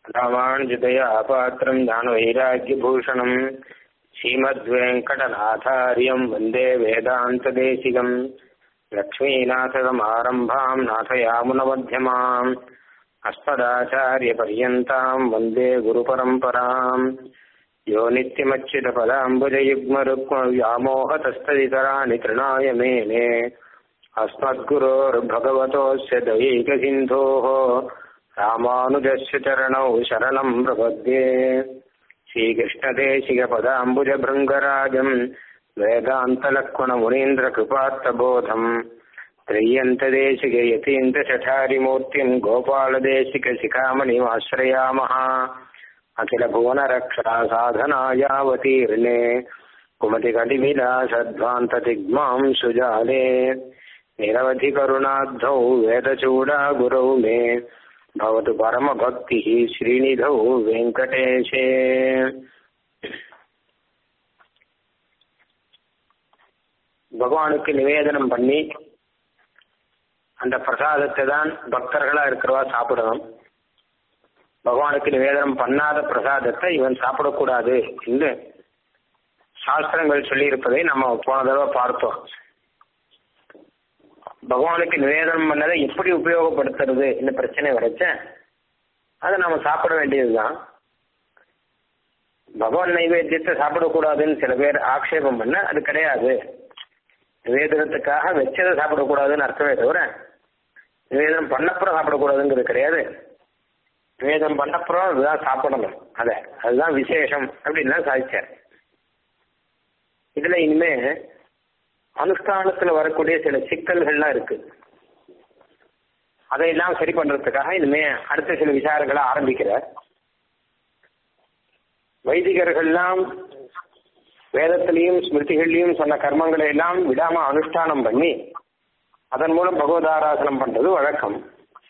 ராமானுஜதயா பாத்திரம் ஞானவைராக்கியபூஷணம் ஸ்ரீமத்வேங்கடநாதாரியம் வந்தே வேதாந்ததேசிகம் லக்ஷ்மீநாथसमारम्भाम् नाथयामुनमध्यमाम् अस्मदाचार्यपर्यन्ताम् वन्दे गुरुपरम्पराम् यो नित्यमच्युतपदाम्बुजयुग्मरुक्मव्यामोहतस्तदितराणि तृणाय मेने अस्मद्गुरोर्भगवतोऽस्य दयैकसिन्धोः रामानुजस्य चरणौ शरणम् प्रपद्ये श्रीकृष्णदेशिकपदाम्बुजभृङ्गराजम् वेदान्तलक्ष्मणमुनीन्द्रकृपात्तबोधम् त्रय्यन्तदेशिकयतीन्द्रचठारिमूर्तिम् गोपालदेशिकशिखामणिमाश्रयामः अखिलभुवनरक्षा साधनायावतीर्णे कुमतिकटिविलासध्वान्ततिग्माम् सुजाले निरवधिकरुणाब्धौ वेदचूडागुरौ मे भवतु परमभक्तिः श्रीनिधौ वेङ्कटेशे பகவானுக்கு நிவேதனம் பண்ணி அந்த பிரசாதத்தை தான் பக்தர்களா இருக்கிறவா சாப்பிடணும் பகவானுக்கு நிவேதனம் பண்ணாத பிரசாதத்தை இவன் சாப்பிடக்கூடாது என்று சாஸ்திரங்கள் சொல்லியிருப்பதை நம்ம போன தடவை பார்த்தோம் பகவானுக்கு நிவேதனம் பண்ணதை எப்படி உபயோகப்படுத்துறது இந்த பிரச்சனை வரைச்ச அதை நம்ம சாப்பிட வேண்டியதுதான் பகவான் நைவேத்தியத்தை சாப்பிடக்கூடாதுன்னு சில பேர் ஆக்ஷேபம் பண்ண அது கிடையாது நிவேதனத்துக்காக வச்சதை சாப்பிடக்கூடாதுன்னு அர்த்தமே தவிர நிவேதனம் பண்ணப்புறம் சாப்பிடக்கூடாதுங்கிறது கிடையாது நிவேதனம் பண்ணப்புறம் அதுதான் சாப்பிடணும் அத அதுதான் விசேஷம் அப்படின்னு தான் சாதிச்சார் இதுல இனிமே அனுஷ்டானத்துல வரக்கூடிய சில சிக்கல்கள்லாம் இருக்கு அதையெல்லாம் சரி பண்றதுக்காக இனிமே அடுத்த சில விசாரங்களை ஆரம்பிக்கிறார் வைதிகர்கள்லாம் வேதத்திலையும் ஸ்மிருதிகள்லையும் சொன்ன கர்மங்களை எல்லாம் விடாம அனுஷ்டானம் பண்ணி அதன் மூலம் பகவதாராசனம் பண்றது வழக்கம்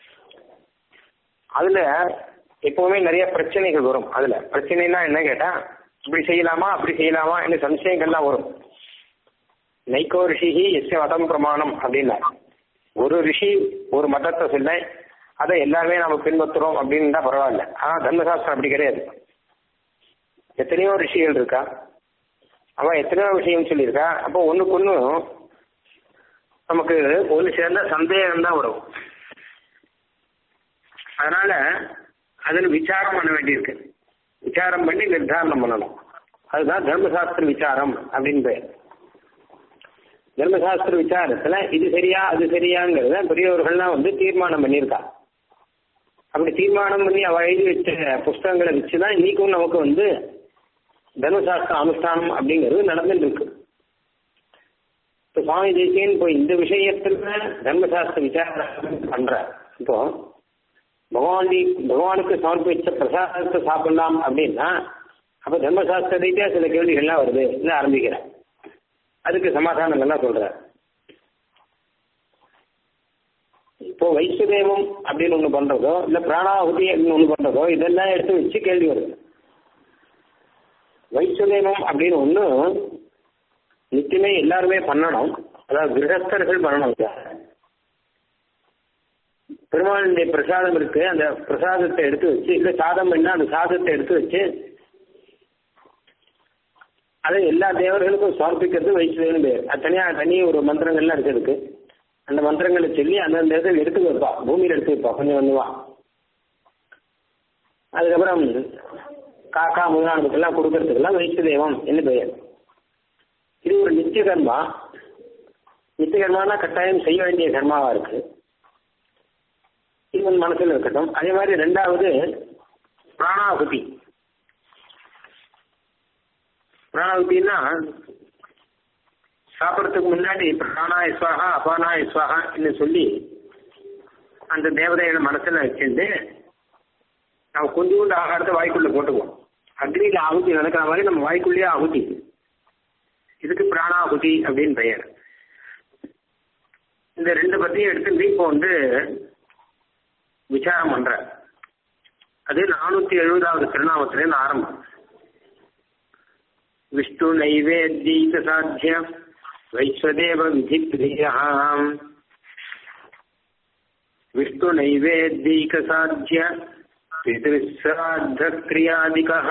அதுல எப்பவுமே நிறைய பிரச்சனைகள் வரும் அதுல பிரச்சனைனா என்ன கேட்டா இப்படி செய்யலாமா அப்படி செய்யலாமா என்ன சம்சயங்கள்லாம் வரும் நைக்கோ ரிஷிஹி எஸ்ய மதம் பிரமாணம் அப்படின்னா ஒரு ரிஷி ஒரு மதத்தை சொல்ல அதை எல்லாருமே நம்ம பின்பற்றுறோம் அப்படின்னு பரவாயில்ல ஆனா தர்மசாஸ்திரம் அப்படி கிடையாது எத்தனையோ ரிஷிகள் இருக்கா அவன் எத்தனையோ விஷயம் சொல்லியிருக்கா அப்போ ஒண்ணுக்கு ஒண்ணு நமக்கு ஒன்று சேர்ந்த சந்தேகம் தான் வரும் அதனால அதில் விசாரம் பண்ண வேண்டியிருக்கு விசாரம் பண்ணி நிர்தாரணம் பண்ணணும் அதுதான் தர்மசாஸ்திர விசாரம் அப்படின்னு பேர் தர்மசாஸ்திர விசாரத்துல இது சரியா அது சரியாங்கிறத பெரியவர்கள்லாம் வந்து தீர்மானம் பண்ணியிருக்கா அப்படி தீர்மானம் பண்ணி அவ எழுதி வச்ச புஸ்தகங்களை வச்சுதான் இன்னைக்கும் நமக்கு வந்து தர்மசாஸ்திர அனுஷ்டானம் அப்படிங்கிறது நடந்துட்டு இருக்கு இப்போ சுவாமி தேசியன் இப்போ இந்த விஷயத்துல தர்மசாஸ்திர விசாரம் பண்ற இப்போ பகவான் பகவானுக்கு சமர்ப்பிச்ச பிரசாதத்தை சாப்பிடலாம் அப்படின்னா அப்ப தர்மசாஸ்திர ரீதியா சில கேள்விகள்லாம் வருது இல்லை ஆரம்பிக்கிறேன் அதுக்கு சமாதானம் என்ன சொல்ற இப்போ வைசுதேவம் அப்படின்னு ஒண்ணு பண்றதோ இல்ல பிராணாಹುತಿ அப்படின்னு ஒண்ணு பண்றதோ இதெல்லாம் எடுத்து வச்சு கேள்வி வருது வைசுதேவம் அப்படின்னு ஒண்ணு நித்தியமே எல்லாருமே பண்ணணும் அதாவது கிரகஸ்தர்கள் பண்ணணும் பெருமாளுடைய பிரசாதம் இருக்கு அந்த பிரசாதத்தை எடுத்து வச்சு இல்ல சாதம் பண்ணா அந்த சாதத்தை எடுத்து வச்சு அதை எல்லா தேவர்களுக்கும் சமர்ப்பிக்கிறது வைசுதேவன் பேர் அது தனியா தனி ஒரு மந்திரங்கள்லாம் இருக்கு அந்த மந்திரங்களை சொல்லி அந்தந்த இதை எடுத்து வைப்பா பூமியில எடுத்து வைப்பா கொஞ்சம் கொஞ்சமா அதுக்கப்புறம் காக்கா முதலானதுக்கெல்லாம் கொடுக்கறதுக்கெல்லாம் வைஷ்ண தெய்வம் என்ன பெயர் இது ஒரு நித்திய கர்மா நித்திய கர்மானா கட்டாயம் செய்ய வேண்டிய கர்மாவா இருக்கு இது மனசுல இருக்கட்டும் அதே மாதிரி ரெண்டாவது பிராணாகுதி பிராணாகுதினா சாப்பிட்றதுக்கு முன்னாடி பிராணாய சுவாகா அபானாய சுவாகான்னு சொல்லி அந்த தேவதையோட மனசுல வச்சுட்டு நம்ம கொஞ்சோண்டு ஆகாரத்தை வாய்க்குள்ள போட்டுக்குவோம் அக்னியில ஆகுதி நடக்கிற மாதிரி நம்ம வாய்க்குள்ளேயே ஆகுதி இதுக்கு பிராணாகுதி அப்படின்னு பெயர் இந்த ரெண்டு பத்தியும் எடுத்து இப்போ வந்து விசாரம் பண்ற அது நானூத்தி எழுபதாவது திருநாமத்திலேருந்து ஆரம்பம் விஷ்ணு நைவேத்யீக சாத்தியம் வைஸ்வதேவ விதி விஷ்ணு நைவேத்யீக சாத்திய பிதிருஸ்ராத்தக்ரியாதிகः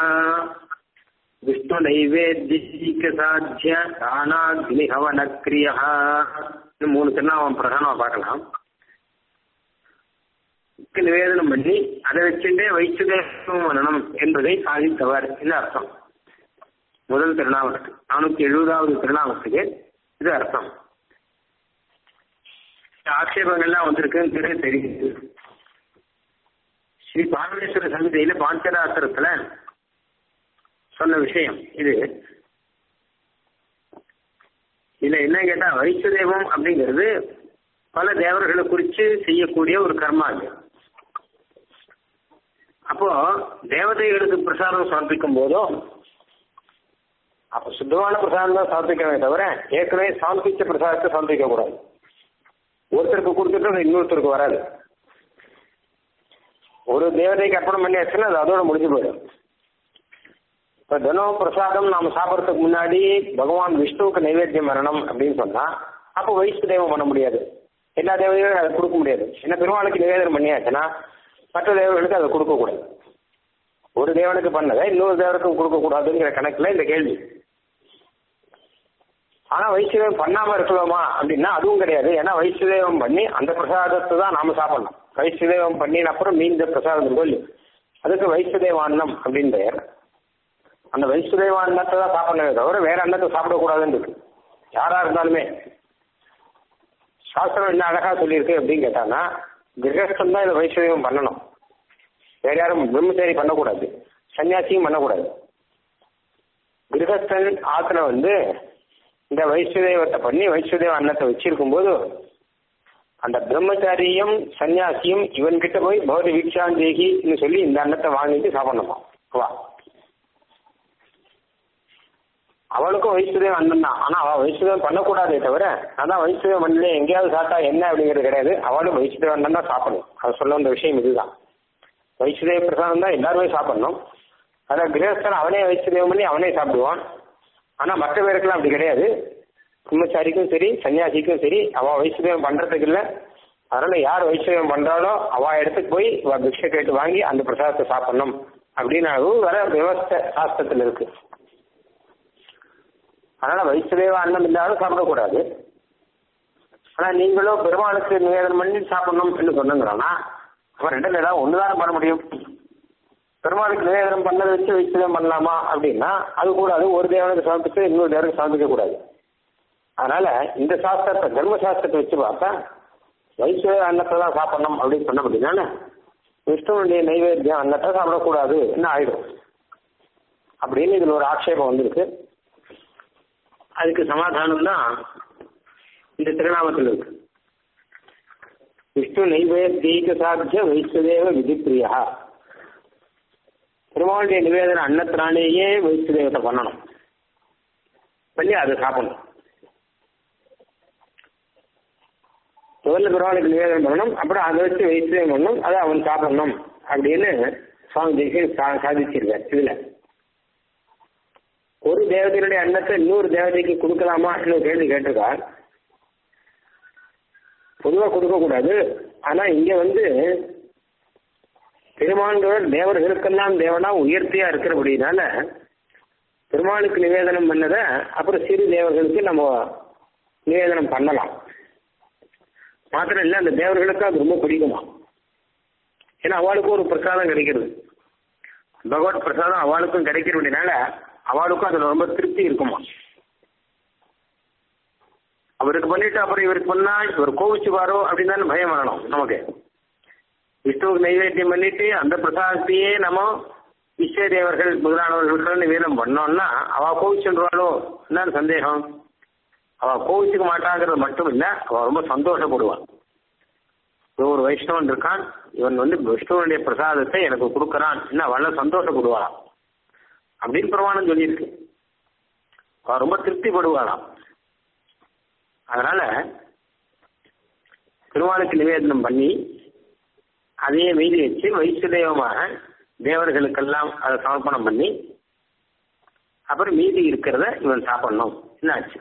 விஷ்ணுநைவேத்தியசாத்திய தானாக்னிஹவனக்ரியः இந்த மூணு திருநாமம் பிரதானமா பார்க்கலாம் நிவேதனம் பண்ணி அதை வச்சுட்டே வைச்சுதேவம் பண்ணணும் என்பதை சாதித்தவர் இந்த அர்த்தம் முதல் திருநாமத்துக்கு நானூத்தி எழுபதாவது திருநாமத்துக்கு இது அர்த்தம் ஆட்சேபங்கள்லாம் வந்திருக்குன்னு தெரியுது ஸ்ரீ பாரமேஸ்வர சமிதியில பாஞ்சராத்திரத்துல சொன்ன விஷயம் இது இதுல என்ன கேட்டா வைசுதேவம் அப்படிங்கிறது பல தேவர்களை குறித்து செய்யக்கூடிய ஒரு கர்மா அது அப்போ தேவதைகளுக்கு பிரசாதம் சமர்ப்பிக்கும் போதும் அப்ப சுத்தமான பிரசாதம் தான் சமர்ப்பிக்கவே தவிர ஏற்கனவே சமர்ப்பிச்ச பிரசாதத்தை சமர்ப்பிக்க கூடாது ஒருத்தருக்கு கொடுத்துட்டு இன்னொருத்தருக்கு வராது ஒரு தேவதைக்கு அர்ப்பணம் பண்ணியாச்சுன்னா அது அதோட முடிஞ்சு போயிடும் இப்ப தினம் பிரசாதம் நாம சாப்பிட்றதுக்கு முன்னாடி பகவான் விஷ்ணுவுக்கு நைவேத்தியம் வரணும் அப்படின்னு சொன்னா அப்போ வைஷ்ணு தெய்வம் பண்ண முடியாது எல்லா தேவதைகளும் அதை கொடுக்க முடியாது ஏன்னா பெருமாளுக்கு நிவேதனம் பண்ணியாச்சுன்னா மற்ற தேவர்களுக்கு அதை கொடுக்கக்கூடாது ஒரு தேவனுக்கு பண்ணதை இன்னொரு தேவனுக்கும் கொடுக்கக்கூடாதுங்கிற கணக்குல இந்த கேள்வி ஆனா வைஷ்ணவம் பண்ணாம இருக்கலாமா அப்படின்னா அதுவும் கிடையாது ஏன்னா வைஷ்ணதேவம் பண்ணி அந்த பிரசாதத்தை தான் நாம சாப்பிடணும் வைஷ்ணதேவம் பண்ணின அப்புறம் மீந்த பிரசாதம் கோயில் அதுக்கு வைஷ்ணதேவ அன்னம் அப்படின்னு பெயர் அந்த வைஷ்ணதேவ அன்னத்தை தான் சாப்பிடணுமே தவிர வேற அன்னத்தை சாப்பிடக்கூடாதுன்னு இருக்கு யாரா இருந்தாலுமே சாஸ்திரம் என்ன அழகா சொல்லியிருக்கு அப்படின்னு கேட்டாங்கன்னா கிரகஸ்தம் தான் இந்த வைஷ்ணதேவம் பண்ணணும் வேற யாரும் பிரம்மச்சாரி பண்ணக்கூடாது சன்னியாசியும் பண்ணக்கூடாது கிரகஸ்தன் ஆத்துல வந்து இந்த வைஷ்ணதேவத்தை பண்ணி வைஷ்ணதேவ அன்னத்தை வச்சிருக்கும் போது அந்த பிரம்மச்சாரியும் சன்னியாசியும் இவன் கிட்ட போய் பௌத்த வீக்ஷாந்தேகின்னு சொல்லி இந்த அன்னத்தை வாங்கிட்டு சாப்பிடணுமா வா அவளுக்கும் வைஷ்ணதேவம் அண்ணன் தான் ஆனா அவள் வைஷ்ணதேவம் பண்ணக்கூடாதே தவிர அதான் வைஷ்ணதேவம் பண்ணல எங்கேயாவது சாப்பிட்டா என்ன அப்படிங்கிறது கிடையாது அவளும் வைஷ்ணதேவ அண்ணன் தான் சாப்பிடணும் அது சொல்ல வந்த விஷயம் இதுதான் வைஷ்ணதேவ பிரசாதம் தான் எல்லாருமே சாப்பிடணும் அதான் கிரகஸ்தன் அவனே வைஷ்ணதேவம் பண்ணி அவனே சாப்பிடுவான் ஆனா மற்ற பேருக்கெல்லாம் அப்படி கிடையாது பிரம்மச்சாரிக்கும் சரி சன்னியாசிக்கும் சரி அவ வைஷ்ணவம் பண்றதுக்கு இல்ல அதனால யார் வைஷ்ணவம் பண்றாளோ அவ இடத்துக்கு போய் இவ பிக்ஷை கேட்டு வாங்கி அந்த பிரசாதத்தை சாப்பிடணும் அப்படின்னு வர விவஸ்த சாஸ்திரத்துல இருக்கு அதனால வைஷ்ணதேவ அன்னம் இல்லாத சாப்பிடக்கூடாது ஆனா நீங்களும் பெருமாளுக்கு நிவேதனம் பண்ணி சாப்பிடணும் சொன்னுங்கிறானா அவன் ரெண்டுல ஏதாவது ஒண்ணுதான் பண்ண முடியும் பெருமாளுக்கு நிவேதனம் பண்ணதை வச்சு வைஷ்ணவம் பண்ணலாமா அப்படின்னா அது கூடாது ஒரு தேவனுக்கு சமர்ப்பித்து இன்னொரு தேவனுக்கு சமர்ப்பிக்க கூடாது அதனால இந்த சாஸ்திரத்தை தர்ம சாஸ்திரத்தை வச்சு பார்த்தா வைஷ்ணவ அன்னத்தை தான் சாப்பிடணும் அப்படின்னு சொன்ன அப்படின்னா விஷ்ணுவனுடைய நைவேத்தியம் அன்னத்தை சாப்பிடக்கூடாது என்ன ஆயிடும் அப்படின்னு இதுல ஒரு ஆட்சேபம் வந்திருக்கு அதுக்கு சமாதானம் தான் இந்த திருநாமத்தில் இருக்கு விஷ்ணு நைவேத்தியக சாத்திய வைஷ்ணதேவ விதிப்பிரியா பெருமாளுடைய நிவேதன அன்னத்தினாலேயே வைஷ்ணதேவத்தை பண்ணணும் பண்ணி அதை சாப்பிடணும் முதல்ல பெருமாளுக்கு நிவேதனம் பண்ணணும் அப்புறம் அதை வச்சு வைஷ்ணவம் பண்ணணும் அதை அவன் சாப்பிடணும் அப்படின்னு சுவாமி தேசியம் சாதிச்சிருக்கார் இதுல ஒரு தேவதையுடைய அன்னத்தை இன்னொரு தேவதைக்கு கொடுக்கலாமா கேள்வி கேட்டிருக்கார் பொதுவாக கொடுக்க கூடாது ஆனா இங்க வந்து பெருமான்கள் தேவர்களுக்கெல்லாம் தேவனா உயர்த்தியா இருக்கிறபடினால பெருமாளுக்கு நிவேதனம் பண்ணதை அப்புறம் சிறு தேவர்களுக்கு நம்ம நிவேதனம் பண்ணலாம் மாத்திரம் இல்லை அந்த தேவர்களுக்கு அது ரொம்ப பிடிக்குமா ஏன்னா அவளுக்கும் ஒரு பிரசாதம் கிடைக்கிறது பகவத் பிரசாதம் அவளுக்கும் கிடைக்கிறதுனால அவளுக்கும் அதுல ரொம்ப திருப்தி இருக்குமா அவருக்கு பண்ணிட்டு அப்புறம் இவருக்கு பண்ணா இவர் கோவிச்சுவாரோ அப்படின்னு தானே பயம் வரணும் நமக்கு விஷ்ணுவுக்கு நைவேத்தியம் பண்ணிட்டு அந்த பிரசாதத்தையே நம்ம விஸ்வ தேவர்கள் முதலானவர்களுக்கு நிவேதம் பண்ணோம்னா அவ கோவிச்சுருவாளோ என்னன்னு சந்தேகம் அவ கோவிச்சுக்க மாட்டாங்கிறது மட்டும் இல்ல அவ ரொம்ப சந்தோஷப்படுவான் ஒரு வைஷ்ணவன் இருக்கான் இவன் வந்து விஷ்ணுவனுடைய பிரசாதத்தை எனக்கு கொடுக்கறான் என்ன அவள சந்தோஷப்படுவாளாம் அப்படின்னு பிரமாணம் சொல்லியிருக்கு அவ ரொம்ப திருப்திப்படுவாளாம் அதனால திருமாலுக்கு நிவேதனம் பண்ணி அதையே மீதி வச்சு வைஷ்ணதேவமாக தேவர்களுக்கெல்லாம் அதை சமர்ப்பணம் பண்ணி அப்புறம் மீதி இருக்கிறத இவன் சாப்பிடணும் என்னாச்சு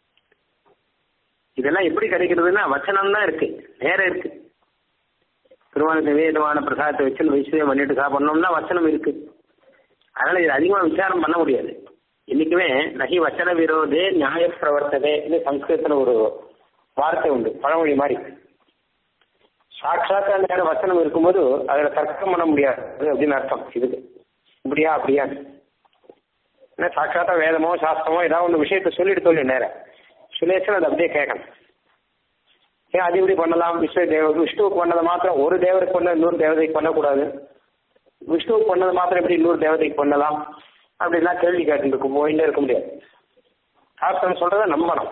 இதெல்லாம் எப்படி கிடைக்கிறதுன்னா வச்சனம் தான் இருக்கு நேரம் இருக்கு பெருமாளுக்கு நிவேதமான பிரசாதத்தை வச்சு வைஷ்ணவம் பண்ணிட்டு சாப்பிடணும்னா வச்சனம் இருக்கு அதனால இது அதிகமா விசாரம் பண்ண முடியாது இன்னைக்குமே நகி வச்சன விரோதே நியாய பிரவர்த்ததே சம்ஸ்கிருதத்துல ஒரு வார்த்தை உண்டு பழமொழி மாதிரி சாட்சாத் அந்த நேரம் வச்சனம் இருக்கும்போது அதுல தர்க்கம் பண்ண முடியாது அப்படின்னு அர்த்தம் இதுக்கு இப்படியா அப்படியா ஏன்னா சாட்சாத்தா வேதமோ சாஸ்திரமோ ஏதாவது ஒன்று விஷயத்த சொல்லிட்டு சொல்லி நேரம் சுலேஷன் அதை அப்படியே கேட்கணும் ஏன் அது இப்படி பண்ணலாம் விஷ்ணு தேவ விஷ்ணுவுக்கு பண்ணதை மாத்திரம் ஒரு தேவருக்கு பண்ண இன்னொரு தேவதைக்கு பண்ணக்கூடாது விஷ்ணுவுக்கு பண்ணது மாத்திரம் எப்படி இன்னொரு தேவதைக்கு பண்ணலாம் அப்படிலாம் கேள்வி கேட்டு இருக்கும் போயிட்டே இருக்க முடியாது சாஸ்திரம் சொல்றதை நம்பணும்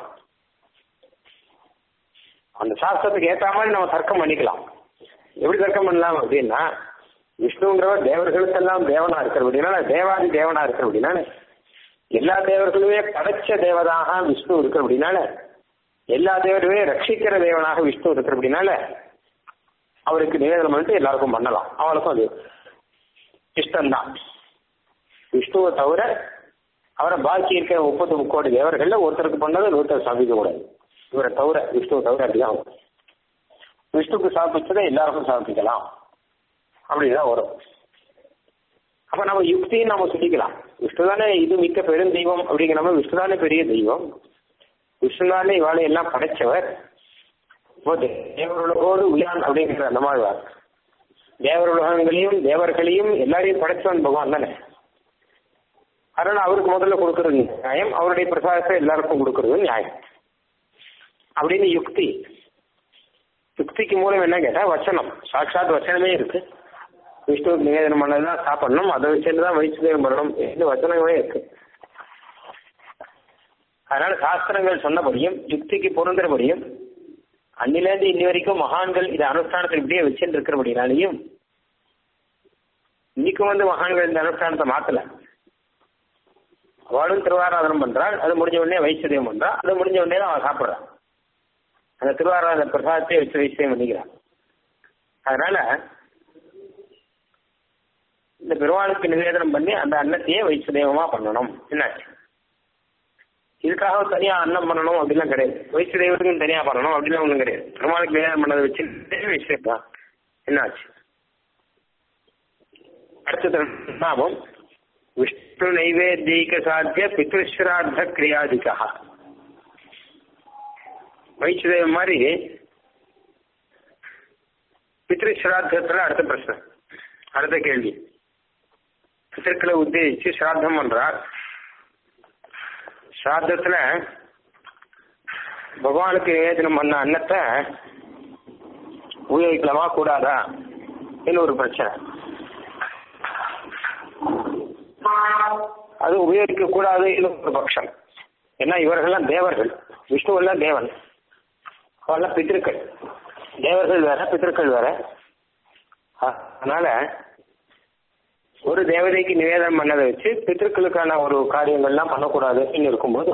அந்த சாஸ்திரத்துக்கு ஏற்ற மாதிரி நம்ம தர்க்கம் பண்ணிக்கலாம் எப்படி தர்க்கம் பண்ணலாம் அப்படின்னா விஷ்ணுங்கிறவர் தேவர்களுக்கெல்லாம் தேவனா இருக்கிறபடினால தேவாதி தேவனா இருக்கிறபடினால எல்லா தேவர்களுமே படைச்ச தேவதாக விஷ்ணு இருக்கிறபடினால எல்லா தேவருமே ரட்சிக்கிற தேவனாக விஷ்ணு இருக்கிறபடினால அவருக்கு நிவேதனம் பண்ணிட்டு எல்லாருக்கும் பண்ணலாம் அவளுக்கும் அது இஷ்டம்தான் விஷ்ணுவை தவிர அவரை பாக்கி இருக்கிற முப்பத்தி முக்கோடி தேவர்கள்ல ஒருத்தருக்கு பண்ணதை ஒருத்தர் சாப்பிக்க கூடாது இவரை தவிர விஷ்ணுவை தவிர அப்படிதான் விஷ்ணுக்கு சாப்பிச்சதை எல்லாருக்கும் சாப்பிக்கலாம் அப்படிதான் வரும் அப்ப நம்ம யுக்தியும் நம்ம சொல்லிக்கலாம் விஷ்ணு தானே இது மிக்க பெரும் தெய்வம் அப்படிங்கிற மாதிரி விஷ்ணு தானே பெரிய தெய்வம் விஷ்ணு தானே இவாளை எல்லாம் படைச்சவர் தேவருலகோடு உயான் அப்படிங்கிற அந்த மாதிரி தேவர் உலகங்களையும் தேவர்களையும் எல்லாரையும் படைச்சவன் பகவான் தானே அதனால அவருக்கு முதல்ல கொடுக்கறது நியாயம் அவருடைய பிரசாதத்தை எல்லாருக்கும் கொடுக்கறது நியாயம் அப்படின்னு யுக்தி யுக்திக்கு மூலம் என்ன கேட்டா வச்சனம் சாட்சாத் வச்சனமே இருக்கு விஷ்ணுவுக்கு நிவேதனம் பண்ணதான் சாப்பிடணும் அதை வச்சுட்டு தான் வைஷ்ணவம் பண்ணணும் என்று வச்சனங்களே இருக்கு அதனால சாஸ்திரங்கள் சொன்னபடியும் யுக்திக்கு பொருந்துறபடியும் அன்னிலேருந்து இன்னி வரைக்கும் மகான்கள் இதை அனுஷ்டானத்தை இப்படியே வச்சுட்டு இருக்கிறபடினாலையும் இன்னைக்கும் வந்து மகான்கள் இந்த அனுஷ்டானத்தை மாத்தல அவளும் திருவாராதனம் பண்றாள் அது முடிஞ்ச உடனே வைஷ்ணவம் பண்றா அது முடிஞ்ச உடனே தான் அவன் சாப்பிட்றான் அந்த திருவாராதன பிரசாதத்தை வச்சு வைஷ்ணவம் பண்ணிக்கிறான் அதனால இந்த பெருமாளுக்கு நிவேதனம் பண்ணி அந்த அன்னத்தையே வைஷ்ணவமா பண்ணணும் என்னாச்சு இதுக்காக தனியா அன்னம் பண்ணணும் அப்படிலாம் கிடையாது வயசு தெய்வத்துக்கும் தனியா பண்ணணும் அப்படிலாம் ஒன்றும் கிடையாது பெருமாளுக்கு நிவேதனம் பண்ணதை வச்சு விஷயம் தான் என்னாச்சு அடுத்த நாமம் விஷ்ணு நைவேத்தியக சாத்திய பித்ருஸ்ராத்த கிரியாதிகா வைஷ்ணவம் மாதிரி பித்ருஸ்ராத்தத்துல அடுத்த பிரச்சனை அடுத்த கேள்வி பித்திருக்களை உத்தேசிச்சு சிராத்தம் பண்றார் சிராத்தத்துல பகவானுக்கு நிவேதனம் பண்ண அன்னத்தை உபயோகிக்கலாமா கூடாதா ஒரு பிரச்சனை அது உபயோகிக்க கூடாது ஒரு பட்சம் ஏன்னா இவர்கள்லாம் தேவர்கள் விஷ்ணுவெல்லாம் தேவன் அவெல்லாம் பித்திருக்கள் தேவர்கள் வேற பித்திருக்கள் வேற அதனால ஒரு தேவதைக்கு நிவேதனம் பண்ணதை வச்சு பித்திருக்களுக்கான ஒரு காரியங்கள்லாம் பண்ணக்கூடாதுன்னு இருக்கும்போது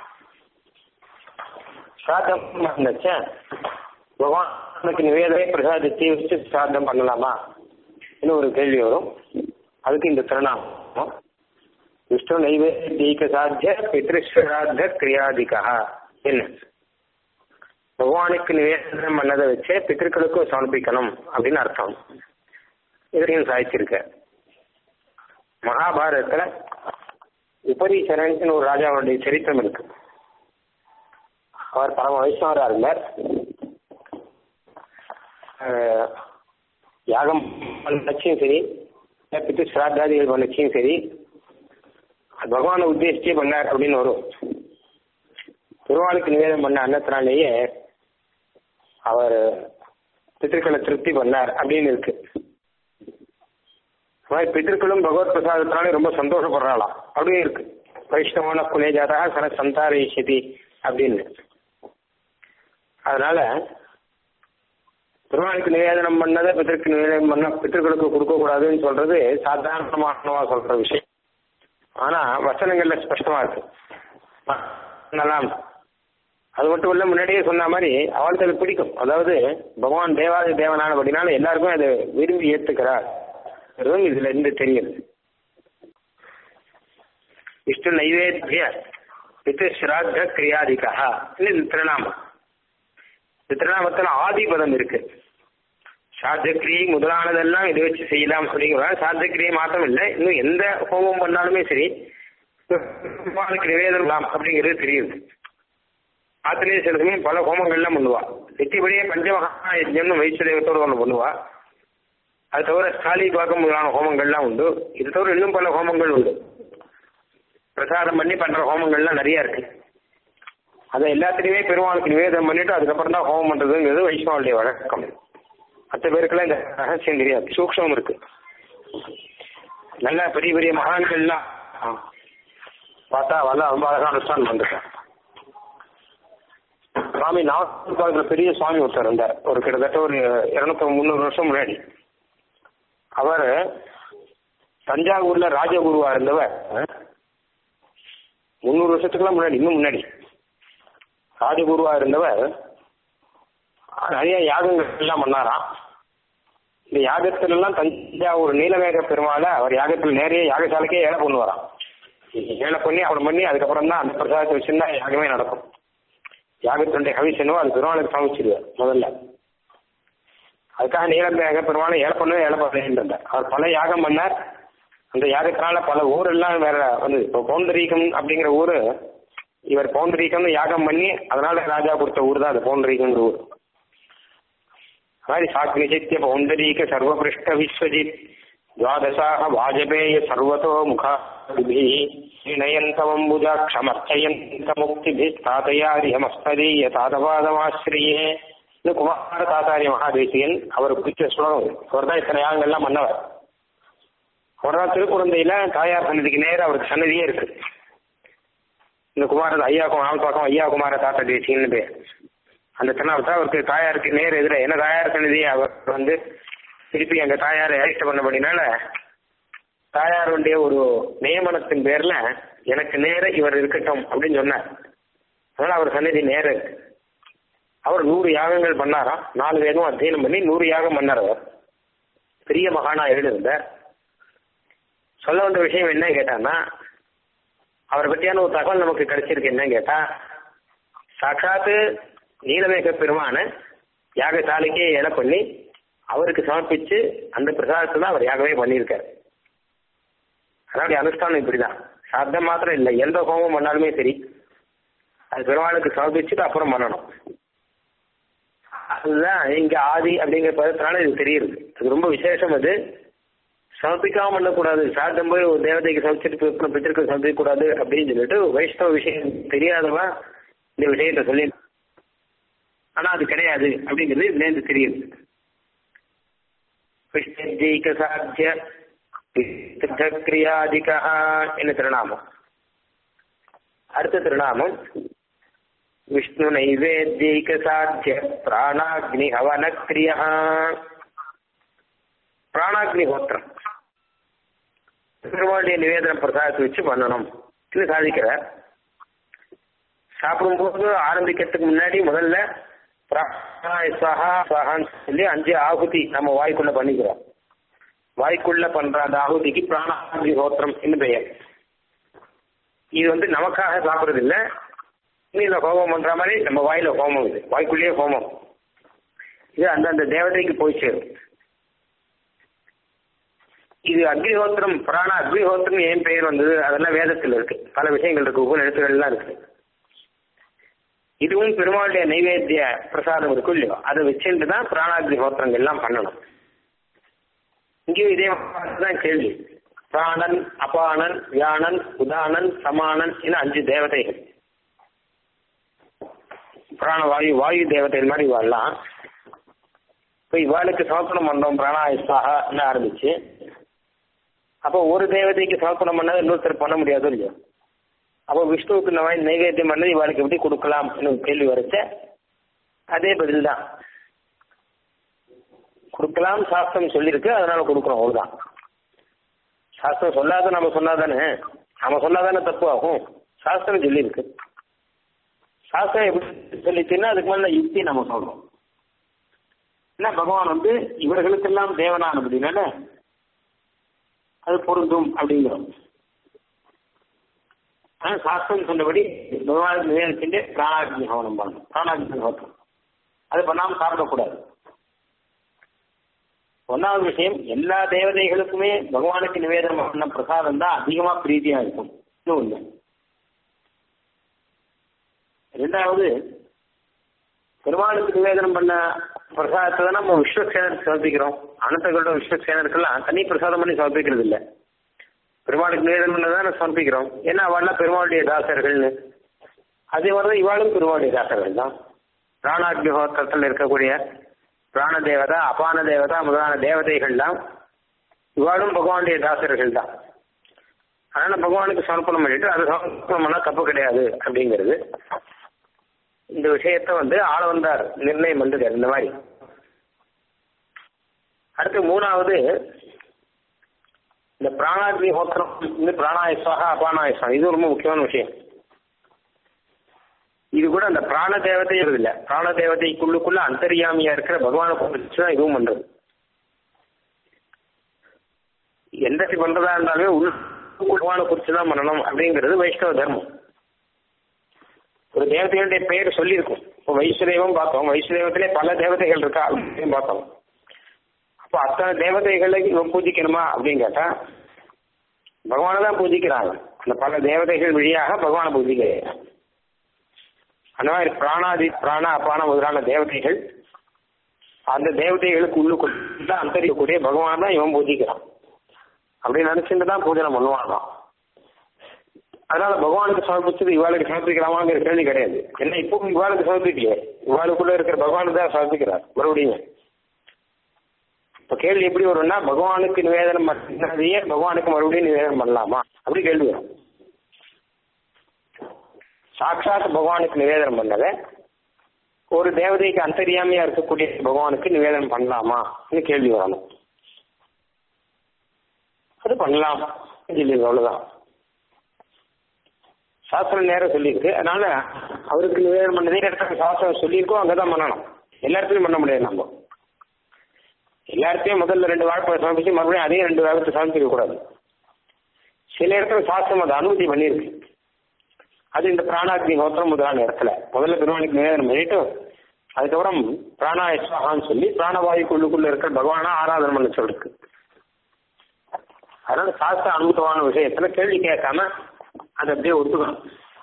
சாதம் பண்ணச்ச பகவானுக்கு நிவேதனை பிரசாதத்தை வச்சு சாதம் பண்ணலாமா இன்னும் ஒரு கேள்வி வரும் அதுக்கு இந்த திருநாமம் விஷ்ணு நைவேத்தியக சாத்திய பித்ருஸ்வராத்த கிரியாதிகா என்ன பகவானுக்கு நிவேதனம் பண்ணதை வச்சு பித்திருக்களுக்கும் சமர்ப்பிக்கணும் அப்படின்னு அர்த்தம் இதையும் சாதிச்சிருக்க மகாபாரதத்துல உபரீசரன் ஒரு ராஜாவுடைய சரித்திரம் இருக்கு அவர் பரம வைஷ்ணவரா இருந்தார் யாகம் பண்ணச்சும் சரி பித்து சிராத்தாதிகள் பண்ணச்சும் சரி பகவானை உத்தேசிச்சே பண்ணார் அப்படின்னு வரும் திருவாளுக்கு நிவேதனம் பண்ண அன்னத்தினாலேயே அவர் பித்திருக்களை திருப்தி பண்ணார் அப்படின்னு இருக்கு மாதிரி பித்திருக்களும் பகவத் பிரசாதத்தினாலே ரொம்ப சந்தோஷப்படுறாளாம் அப்படியே இருக்கு வைஷ்ணவன குலேஜாதா சன சந்தாரேஷதி அப்படின்னு அதனால பெருமாளுக்கு நிவேதனம் பண்ணதை பித்திருக்கு நிவேதனம் பண்ண பித்திருக்களுக்கு கொடுக்க கூடாதுன்னு சொல்றது சாதாரணமானவா சொல்ற விஷயம் ஆனா வசனங்கள்ல ஸ்பஷ்டமா இருக்கு நல்லா அது மட்டும் இல்ல முன்னாடியே சொன்ன மாதிரி அவளுக்கு அது பிடிக்கும் அதாவது பகவான் தேவாதி தேவனானபடினால எல்லாருக்கும் அதை விரும்பி ஏத்துக்கிறார் இதுல இருந்து தெரியுது விஷ்ணு நைவேத்திய பித்து ஸ்ராத்த கிரியாதிகா இது திருநாமம் இந்த திருநாமத்துல ஆதி பதம் இருக்கு சாத்தியக்கிரியை முதலானதெல்லாம் இதை வச்சு செய்யலாம் அப்படிங்கிற சாத்தியக்கிரியை மாத்திரம் இல்லை இன்னும் எந்த ஹோமம் பண்ணாலுமே சரி பெருமாளுக்கு நிவேதனம் அப்படிங்கிறது தெரியுது ஆத்திலேயே சில சமயம் பல ஹோமங்கள்லாம் பண்ணுவா வெற்றிபடியே பஞ்சமகா யஜ்யம்னு வைஷ்ணதேவத்தோடு ஒன்று பண்ணுவா அது தவிர ஸ்டாலி பாக்கம் முதலான ஹோமங்கள்லாம் உண்டு இது தவிர இன்னும் பல ஹோமங்கள் உண்டு பிரசாதம் பண்ணி பண்ற ஹோமங்கள்லாம் நிறைய இருக்கு அதை எல்லாத்துலேயுமே பெருமாளுக்கு நிவேதனம் பண்ணிட்டு அதுக்கப்புறம் தான் ஹோமம் பண்றதுங்கிறது வைஷ்ணவனுடைய வழக்கம் மற்ற பேருக்கெல்லாம் இந்த ரகசியம் தெரியாது சூக்ஷம் இருக்கு நல்ல பெரிய பெரிய மகான்கள்லாம் பார்த்தா வந்து ரொம்ப அழகாக அனுஷ்டானம் பண்ணிருக்கேன் சுவாமி நாகர்கோவில் பெரிய சுவாமி ஒருத்தர் இருந்தார் ஒரு கிட்டத்தட்ட ஒரு இருநூத்தி முந்நூறு வருஷம் முன்னாடி அவர் தஞ்சாவூர்ல ராஜகுருவா இருந்தவர் முந்நூறு வருஷத்துக்குலாம் முன்னாடி இன்னும் முன்னாடி ராஜகுருவா இருந்தவர் நிறைய யாகங்கள் எல்லாம் பண்ணாராம் இந்த யாகத்துல எல்லாம் தஞ்சாவூர் நீலமேக பெருமாளை அவர் யாகத்தில் நேரே யாகசாலைக்கே ஏழை பண்ணுவாராம் ஏழை பண்ணி அவர் பண்ணி அதுக்கப்புறம் தான் அந்த பிரசாதத்தை வச்சுருந்தா யாகமே நடக்கும் யாகத்தினுடைய கவிஷனோ அது பெருமாளுக்கு சமைச்சிருவார் முதல்ல அதுக்காக நீலமேக பெருமாளை ஏழை பண்ணுவே ஏழை பண்ணுறார் அவர் பல யாகம் பண்ணார் அந்த யாகத்தினால பல ஊரெல்லாம் வேற வந்து இப்போ பௌண்டரீகம் அப்படிங்கிற ஊரு இவர் பௌண்டரீகம்னு யாகம் பண்ணி அதனால ராஜா கொடுத்த ஊர் தான் அது பௌண்டரீகங்கிற ஊர் மாதிரி சாக் நிஜித்ய பௌண்டரீக சர்வபிருஷ்ட விஸ்வஜித் द्वादशाः वाजपेय सर्वतो मुखाभिनयन्तमम्बुजाक्षमर्चयन्तमुक्तिभिस्तातयार्यमस्तदीय தாதபாதமாசிரியே இது குமார தாத்தாரிய மகாதேசியன் அவர் பிடிச்ச ஸ்லோகம் அவர் தான் இத்தனை யாகங்கள்லாம் மன்னவர் அவர் தான் திருக்குழந்தையில தாயார் சன்னதிக்கு நேரம் அவருக்கு சன்னதியே இருக்கு இந்த குமார ஐயா நாள் பக்கம் ஐயா குமார தாத்தா தேசியன்னு பேர் அந்த திருநாள் அவருக்கு தாயாருக்கு நேர் எதிர என்ன தாயார் சன்னதி அவர் வந்து திருப்பி அங்க தாயாரை அழைச்சிட்டு பண்ணபடினால தாயாருடைய ஒரு நியமனத்தின் பேர்ல எனக்கு நேர இவர் இருக்கட்டும் அப்படின்னு சொன்னார் அதனால அவர் சன்னதி நேர இருக்கு அவர் நூறு யாகங்கள் பண்ணாராம் நாலு வேகம் அத்தியனம் பண்ணி நூறு யாகம் பண்ணார் அவர் பெரிய மகானா எழுதியிருந்தார் சொல்ல வந்த விஷயம் என்ன கேட்டான்னா அவரை பற்றியான ஒரு தகவல் நமக்கு கிடைச்சிருக்கு என்ன கேட்டா சாட்சாத்து நீலமேக பெருமான யாகசாலைக்கே எடை பண்ணி அவருக்கு சமர்ப்பிச்சு அந்த பிரசாதத்தை தான் அவர் யாகவே பண்ணியிருக்காரு அதனுடைய அனுஷ்டானம் இப்படிதான் சாத்தம் மாத்திரம் இல்லை எந்த ஹோமம் பண்ணாலுமே சரி அது பெருமாளுக்கு சமர்ப்பிச்சுட்டு அப்புறம் பண்ணணும் அதுதான் இங்க ஆதி அப்படிங்கிற பதத்தினால இது தெரியுது அது ரொம்ப விசேஷம் அது சமர்ப்பிக்காம பண்ணக்கூடாது சாத்தம் போய் ஒரு தேவதைக்கு சமைச்சிட்டு பித்திருக்கு சமர்ப்பிக்க கூடாது அப்படின்னு சொல்லிட்டு வைஷ்ணவ விஷயம் தெரியாதவா இந்த விஷயத்த சொல்லி ஆனா அது கிடையாது அப்படிங்கிறது இதுலேருந்து தெரியுது விஷ்ணுஜைகசாத்திய கிரியாதிகா என்ன திருநாமம் அடுத்த திருநாமம் விஷ்ணு நைவேத்தியைக சாத்திய பிராணாக்னி ஹவன கிரியா பிராணாக்னி ஹோத்திரம் பெருமாளுடைய நிவேதன பிரசாதத்தை வச்சு பண்ணணும் இது சாதிக்கிறார் சாப்பிடும்போது ஆரம்பிக்கிறதுக்கு முன்னாடி முதல்ல சஹா சஹான்னு சொல்லி அஞ்சு ஆகுதி நம்ம வாய்க்குள்ள பண்ணிக்கிறோம் வாய்க்குள்ள பண்ற அந்த ஆகுதிக்கு பிராணாகுதி ஹோத்திரம் என்று பெயர் இது வந்து நமக்காக சாப்பிடுறது இல்ல நீல ஹோமம் பண்ற மாதிரி நம்ம வாயில ஹோமம் இது வாய்க்குள்ளேயே ஹோமம் இது அந்தந்த தேவதைக்கு போய் சேரும் இது அக்னிஹோத்திரம் பிராண அக்னிஹோத்திரம் ஏன் பெயர் வந்தது அதெல்லாம் வேதத்தில் இருக்கு பல விஷயங்கள் இருக்கு உபநிடத்துகள்லாம் இருக்கு இதுவும் பெருமாளுடைய நைவேத்திய பிரசாதம் இருக்கும் இல்லையோ அதை வச்சுட்டு தான் பிராணாக்னி ஹோத்திரங்கள் எல்லாம் பண்ணணும் இங்கேயும் இதே தான் கேள்வி பிராணன் அபானன் வியானன் உதானன் சமானன் என அஞ்சு தேவதைகள் பிராணவாயு வாயு தேவதைகள் மாதிரி வரலாம் இப்போ இவாளுக்கு சமர்ப்பணம் பண்ணோம் பிராணாயுஸ்தாக ஆரம்பிச்சு அப்போ ஒரு தேவதைக்கு சமர்ப்பணம் பண்ணாத இன்னொருத்தர் பண்ண முடியாது இல்லையோ அப்போ விஷ்ணுவுக்கு இந்த மாதிரி நைவேத்தியம் பண்ணது இவாளுக்கு எப்படி கொடுக்கலாம் கேள்வி வரைச்ச அதே பதில் தான் கொடுக்கலாம் சாஸ்திரம் சொல்லியிருக்கு அதனால கொடுக்குறோம் அவ்வளோதான் சாஸ்திரம் சொல்லாத நம்ம சொன்னாதானே நம்ம சொன்னாதானே தப்பு ஆகும் சாஸ்திரம் சொல்லியிருக்கு சாஸ்திரம் எப்படி சொல்லிச்சுன்னா அதுக்கு மேல யுக்தி நம்ம சொல்றோம் என்ன பகவான் வந்து இவர்களுக்கெல்லாம் தேவனான அப்படின்னால அது பொருந்தும் அப்படிங்கிறோம் ஆனால் சாஸ்திரம் சொன்னபடி பகவானுக்கு நிவேதிச்சுட்டு பிராணாக்னி ஹவனம் பண்ணணும் பிராணாக்னி ஹோத்திரம் அது பண்ணாமல் சாப்பிடக்கூடாது ஒன்னாவது விஷயம் எல்லா தேவதைகளுக்குமே பகவானுக்கு நிவேதனம் பண்ண பிரசாதம் தான் அதிகமா பிரீதியா இருக்கும் இது ஒண்ணு ரெண்டாவது பெருமாளுக்கு நிவேதனம் பண்ண பிரசாதத்தை தான் நம்ம விஸ்வசேனருக்கு சமர்ப்பிக்கிறோம் அனந்தகளோட விஸ்வசேனருக்கெல்லாம் தனி பிரசாதம் பண்ணி சமர்ப்பிக்கிறது இல்லை பெருமாளுக்கு நிவேதனம் பண்ணதான் சமர்ப்பிக்கிறோம் ஏன்னா அவள்லாம் பெருமாளுடைய தாசர்கள்னு அதே மாதிரிதான் இவாளும் பெருமாளுடைய தாசர்கள் தான் பிராணாக்னிஹோத்திரத்தில் இருக்கக்கூடிய பிராண தேவதா அபான தேவதா முதலான தேவதைகள்லாம் இவாளும் பகவானுடைய தாசர்கள் தான் அதனால பகவானுக்கு சமர்ப்பணம் பண்ணிட்டு அது சமர்ப்பணம் பண்ணா தப்பு கிடையாது அப்படிங்கிறது இந்த விஷயத்த வந்து ஆள வந்தார் நிர்ணயம் வந்தது இந்த மாதிரி அடுத்து மூணாவது இந்த பிராணாக்னி ஹோத்திரம் இந்த பிராணாயஸ்வாக அபானாயஸ்வம் இது ரொம்ப முக்கியமான விஷயம் இது கூட அந்த பிராண தேவதை இல்லை பிராண தேவதைக்குள்ளுக்குள்ள அந்தரியாமியா இருக்கிற பகவானை குறிச்சு தான் இதுவும் பண்றது எந்த பண்றதா இருந்தாலுமே உள்ள பகவானை குறிச்சு தான் பண்ணணும் அப்படிங்கிறது வைஷ்ணவ தர்மம் ஒரு தேவதைகளுடைய பெயர் சொல்லியிருக்கும் இப்போ வைஷ்ணதேவம் பார்த்தோம் வைஷ்ணதேவத்திலே பல தேவதைகள் இருக்கா அப்படின்னு பார்த்தோம் அப்போ அத்தனை தேவதைகளை இவன் பூஜிக்கணுமா அப்படின்னு கேட்டா பகவானை தான் பூஜிக்கிறாங்க அந்த பல தேவதைகள் வழியாக பகவானை பூஜிக்கிறாங்க அந்த மாதிரி பிராணாதி பிராண அப்பான முதலான தேவதைகள் அந்த தேவதைகளுக்கு உள்ளுக்குள்ள அந்தரிக்கக்கூடிய பகவான் தான் இவன் பூஜிக்கிறான் அப்படி நினைச்சுட்டு தான் பூஜனை பண்ணுவாங்களாம் அதனால பகவானுக்கு சமர்ப்பிச்சது இவாளுக்கு சமர்ப்பிக்கலாமாங்கிற கேள்வி கிடையாது என்ன இப்போ இவாளுக்கு சமர்ப்பிக்கலையே இவாளுக்குள்ள இருக்கிற பகவானுக்கு தான் சமர்ப்பிக்கிறார் மறுபடியும் இப்ப கேள்வி எப்படி வரும்னா பகவானுக்கு நிவேதனம் பண்ணதையே பகவானுக்கு மறுபடியும் நிவேதனம் பண்ணலாமா அப்படி கேள்வி வரும் சாட்சாத் பகவானுக்கு நிவேதனம் பண்ணத ஒரு தேவதைக்கு அந்தரியாமையா இருக்கக்கூடிய பகவானுக்கு நிவேதனம் பண்ணலாமா கேள்வி வரணும் அது பண்ணலாம் சொல்லி அவ்வளவுதான் சாஸ்திரம் நேரம் சொல்லியிருக்கு அதனால அவருக்கு நிவேதனம் பண்ணதே இடத்துல சாஸ்திரம் சொல்லியிருக்கோம் அங்கதான் பண்ணணும் எல்லா இடத்துலயும் பண்ண முடியாது நம்ம எல்லா இடத்தையும் முதல்ல ரெண்டு வாழைப்பழம் சமர்ப்பிச்சு மறுபடியும் அதே ரெண்டு வாழைப்பழத்தை சமர்ப்பிக்க கூடாது சில இடத்துல சாஸ்திரம் அதை அனுமதி பண்ணியிருக்கு அது இந்த பிராணாக்னி ஹோத்திரம் முதலான இடத்துல முதல்ல பெருமானுக்கு நிவேதனம் பண்ணிட்டு அதுக்கப்புறம் பிராணாயஸ்வாகான்னு சொல்லி பிராணவாயுக்குள்ளுக்குள்ள இருக்கிற பகவானா ஆராதனை பண்ண சொல்லிருக்கு அதனால சாஸ்திர அனுமதமான விஷயத்துல கேள்வி கேட்காம அதை அப்படியே ஒத்துக்கணும்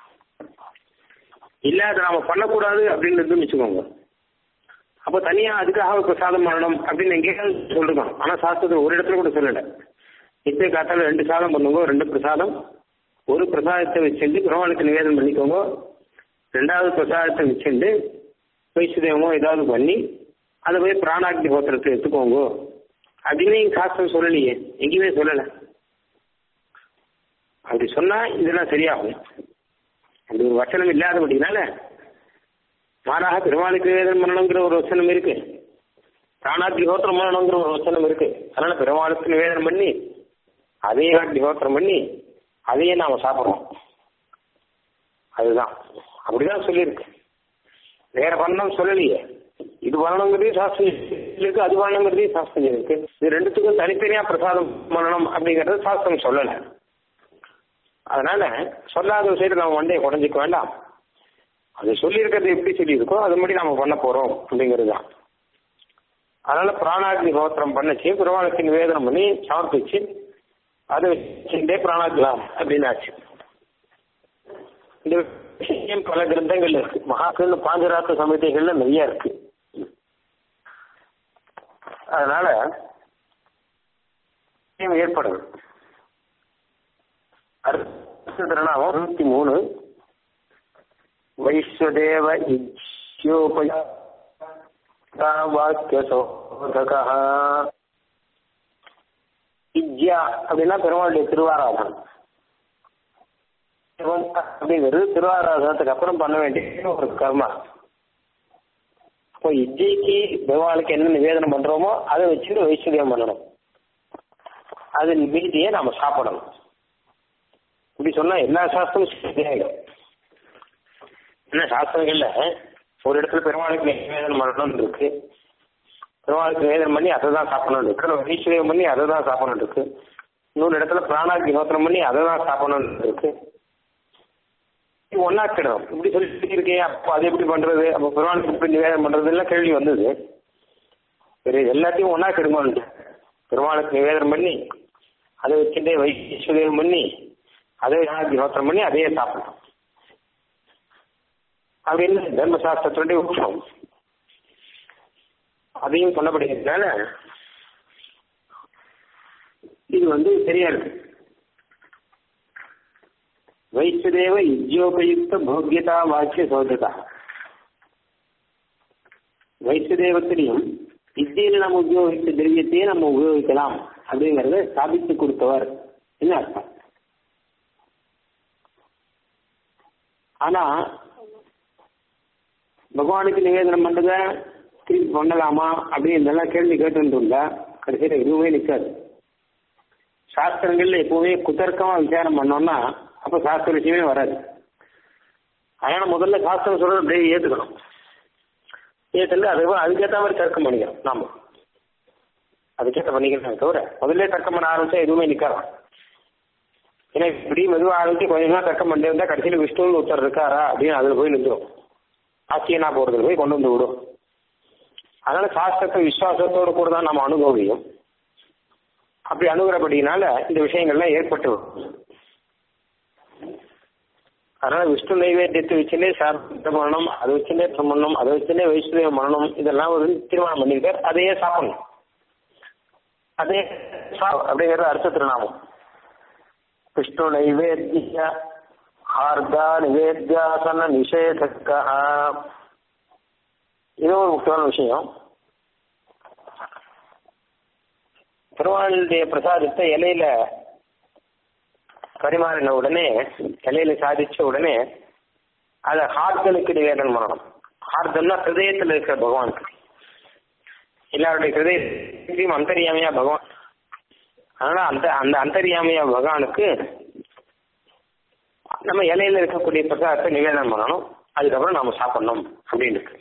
இல்ல அதை நாம பண்ணக்கூடாது அப்படின்னு வச்சுக்கோங்க அப்போ தனியா அதுக்காக பிரசாதம் பண்ணணும் அப்படின்னு எங்கேயாவது சொல்லிருக்கோம் ஆனா சாஸ்திரத்தை ஒரு இடத்துல கூட சொல்லல நித்திய காத்தால ரெண்டு சாதம் பண்ணுங்க ரெண்டு பிரசாதம் ஒரு பிரசாதத்தை வச்சுட்டு பெருமாளுக்கு நிவேதனம் பண்ணிக்கோங்க ரெண்டாவது பிரசாதத்தை வச்சுட்டு வைசுதேவமோ ஏதாவது பண்ணி அதை போய் பிராணாக்னி கோத்திரத்தை எடுத்துக்கோங்க அப்படின்னு எங்க சாஸ்திரம் சொல்லலையே எங்கேயுமே சொல்லலை அப்படி சொன்னா இதெல்லாம் சரியாகும் அப்படி ஒரு வசனம் இல்லாதபடினால மாறாக பெருமாளுக்கு நிவேதனம் பண்ணணுங்கிற ஒரு வசனம் இருக்கு பிராணாக்னிஹோத்திரம் பண்ணணுங்கிற ஒரு வசனம் இருக்கு அதனால பெருமாளுக்கு நிவேதனம் பண்ணி அதே அக்னிஹோத்திரம் பண்ணி அதையே நாம சாப்பிட்றோம் அதுதான் அப்படிதான் சொல்லியிருக்கு வேற பண்ணணும் சொல்லலையே இது பண்ணணுங்கிறதையும் சாஸ்திரம் இருக்கு அது பண்ணணுங்கிறதையும் சாஸ்திரம் இருக்கு இது ரெண்டுத்துக்கும் தனித்தனியா பிரசாதம் பண்ணணும் அப்படிங்கறது சாஸ்திரம் சொல்லலை அதனால சொல்லாத விஷயத்தை நம்ம மண்டையை குறைஞ்சிக்க வேண்டாம் அது சொல்லியிருக்கிறது எப்படி சொல்லியிருக்கோ அது மாதிரி நம்ம பண்ண போறோம் அப்படிங்கிறது தான் அதனால பிராணாக்னி ஹோத்திரம் பண்ணச்சு பெருமாளுக்கு நிவேதனம் பண்ணி சமர்ப்பிச்சு அதை வச்சுட்டே பிராணாக்கலாம் அப்படின்னாச்சு இந்த விஷயம் பல கிரந்தங்கள்ல இருக்கு மகாக்கள் பாஞ்சராத்த சமிதிகள்ல நிறைய இருக்கு அதனால ஏற்படுது அடுத்த திருநாமம் நூத்தி மூணு வைஸ்வதேவ இச்சோபய வாக்கிய சோதகா இஜ்யா அப்படின்னா பெருமாளுடைய திருவாராதனம் அப்படிங்கிறது திருவாராதனத்துக்கு அப்புறம் பண்ண வேண்டிய ஒரு கர்மா அப்போ இஜ்ஜைக்கு பெருமாளுக்கு என்ன நிவேதனம் பண்றோமோ அதை வச்சுட்டு வைஸ்வதேவம் பண்ணணும் அது மீதியை நாம சாப்பிடணும் இப்படி சொன்னா எல்லா சாஸ்திரமும் சரியாயிடும் என்ன சாஸ்திரங்கள்ல ஒரு இடத்துல பெருமாளுக்கு நிவேதனம் பண்ணணும்னு இருக்கு பெருமாளுக்கு நிவேதனம் பண்ணி அதை தான் சாப்பிடணும்னு இருக்கு வைஸ்வதேவம் பண்ணி அதை தான் சாப்பிடணும்னு இருக்கு இன்னொரு இடத்துல பிராணாக்கு நோத்திரம் பண்ணி அதை தான் சாப்பிடணும்னு இருக்கு ஒன்னா கிடணும் இப்படி சொல்லி இருக்கேன் அப்போ அது எப்படி பண்றது அப்போ பெருமாளுக்கு எப்படி நிவேதனம் பண்றது எல்லாம் கேள்வி வந்தது சரி எல்லாத்தையும் ஒன்னா கெடுங்கன்னு பெருமாளுக்கு நிவேதனம் பண்ணி அதை வச்சுட்டே வைஸ்வதேவம் பண்ணி அதை அக்னிஹோத்திரம் பண்ணி அதையே சாப்பிடணும் அப்படின்னு தர்மசாஸ்திரத்துடைய உச்சம் அதையும் சொன்னபடினால இது வந்து சரியா இருக்கு வைஸ்வதேவ யுஜோபயுக்த போக்கியதா வாக்கிய சோததா வைஸ்வதேவத்திலையும் வித்தியில நம்ம உபயோகித்த திரவியத்தையே நம்ம உபயோகிக்கலாம் அப்படிங்கறத ஸ்தாபித்து கொடுத்தவர் என்ன அர்த்தம் ஆனா பகவானுக்கு நிவேதனம் பண்றத திருப்பி பண்ணலாமா அப்படின்னு இதெல்லாம் கேள்வி கேட்டுருந்தா கடைசியில் எதுவுமே நிற்காது சாஸ்திரங்கள்ல எப்பவுமே குதர்க்கமா விசாரம் பண்ணோம்னா அப்ப சாஸ்திர விஷயமே வராது அதனால முதல்ல சாஸ்திரம் சொல்றது அப்படியே ஏத்துக்கணும் ஏத்துல அது அதுக்கேற்ற மாதிரி தர்க்கம் பண்ணிக்கணும் நாம அதுக்கேற்ற பண்ணிக்கிறேன் தவிர முதல்ல தர்க்கம் பண்ண ஆரம்பிச்சா எதுவுமே நிக்கலாம் ஏன்னா இப்படி மெதுவாக ஆரம்பிச்சு கொஞ்சம் நாள் தர்க்கம் பண்ணிட்டு இருந்தா கடைசியில் விஷ்ணுன்னு ஒருத்தர் இருக்காரா அப்படின்னு அதுல போய் நின்றுடும் ஆச்சரியனா போறதுல போய் கொண்டு வந்து விடும் அதனால சாஸ்திரத்தை விசுவாசத்தோடு கூட தான் நம்ம அனுபவியும் அப்படி அணுகிறபடினால இந்த விஷயங்கள்லாம் ஏற்பட்டு வரும். அதனால விஷ்ணு நைவேத்தியத்தை வச்சுட்டே சாப்பிட்டு பண்ணணும் அதை வச்சுட்டே பண்ணணும் அதை வச்சுட்டே வைஷ்ணவம் பண்ணணும் இதெல்லாம் ஒரு தீர்மானம் பண்ணிருக்கார் அதையே சாப்பிடணும் அதே சா- அப்படிங்கிறது அர்த்த திருநாமம் விஷ்ணு நைவேத்திய ஹார்தா நிவேத்தியாசன நிஷேதக்கா இது ஒரு முக்கியமான விஷயம் பெருமாளுடைய பிரசாதத்தை இலையில பரிமாறின உடனே இலையில சாதிச்ச உடனே அதை ஹார்தலுக்கு நிவேதனம் பண்ணணும் ஹார்தல்னா ஹிருதயத்தில் இருக்கிற பகவானுக்கு எல்லாருடைய ஹிருதயத்தையும் அந்தரியாமையா பகவான் அதனால அந்த அந்த அந்தரியாமையா பகவானுக்கு நம்ம இலையில இருக்கக்கூடிய பிரசாதத்தை நிவேதனம் பண்ணணும் அதுக்கப்புறம் நாம சாப்பிடணும் அப்படின்னு இருக்கு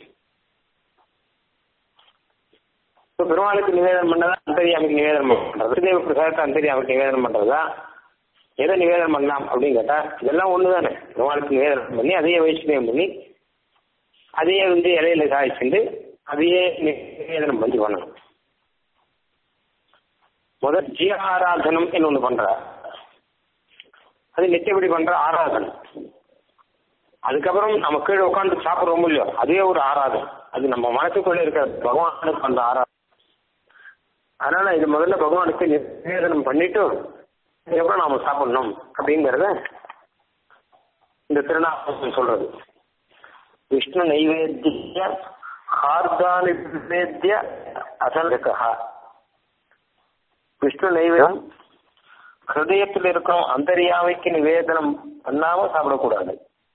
இப்போ பெருமாளுக்கு நிவேதனம் பண்ணதா அந்தரியாமைக்கு நிவேதனம் பண்றது தேவ பிரசாதத்தை அந்தரியாமைக்கு நிவேதனம் பண்றதா எதை நிவேதனம் பண்ணலாம் அப்படின்னு கேட்டா இதெல்லாம் ஒண்ணு தானே பெருமாளுக்கு நிவேதனம் பண்ணி அதையே வைஷ்ணவம் பண்ணி அதையே வந்து இலையில சாய்ச்சிட்டு அதையே நிவேதனம் பண்ணி பண்ணணும் முதல் ஜீவ ஆராதனம் என்ன ஒண்ணு பண்ற அது நித்தியப்படி பண்ற ஆராதனம் அதுக்கப்புறம் நம்ம கீழே உட்காந்து சாப்பிடுறோம் இல்லையோ அதே ஒரு ஆராதனை அது நம்ம மனசுக்குள்ள இருக்கிற பகவானுக்கு பண்ற ஆராதனை அதனால இது முதல்ல பகவானுக்கு நிவேதனம் பண்ணிட்டு அதுக்கப்புறம் நாம சாப்பிடணும் அப்படிங்கறத இந்த திருநாமம் சொல்றது விஷ்ணு நைவேத்திய ஹார்தா நிவேத்திய அசலகா விஷ்ணு நைவேதம் ஹிருதயத்தில் இருக்கும் அந்தரியாமைக்கு நிவேதனம் பண்ணாம சாப்பிடக்கூடாது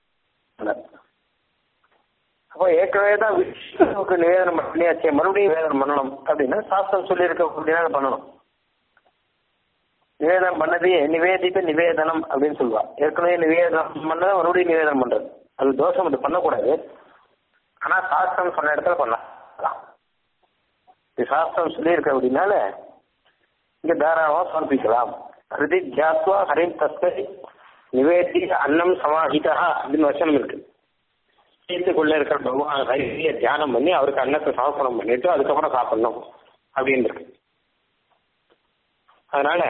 அப்போ ஏற்கனவே தான் விஷ்ணுவுக்கு நிவேதனம் பண்ணியாச்சே மறுபடியும் நிவேதனம் பண்ணணும் அப்படின்னா சாஸ்திரம் சொல்லியிருக்க அப்படின்னா பண்ணணும் நிவேதனம் பண்ணதையே நிவேதித்த நிவேதனம் அப்படின்னு சொல்லுவா ஏற்கனவே நிவேதனம் பண்ணதை மறுபடியும் நிவேதனம் பண்றது அது தோஷம் அது பண்ணக்கூடாது ஆனா சாஸ்திரம் சொன்ன இடத்துல பண்ணலாம் இது சாஸ்திரம் சொல்லியிருக்க அப்படின்னால இங்க தாராளமா சமர்ப்பிக்கலாம் ஹிருதி தியாத்வா ஹரிம் தஸ்மை நிவேதி அன்னம் சமாஹிதா அப்படின்னு வசனம் இருக்கு சேர்த்துக்குள்ள இருக்கிற பகவான் ஹரியை தியானம் பண்ணி அவருக்கு அன்னத்தை சமர்ப்பணம் பண்ணிட்டு அதுக்கப்புறம் சாப்பிடணும் அப்படின்னு இருக்கு அதனால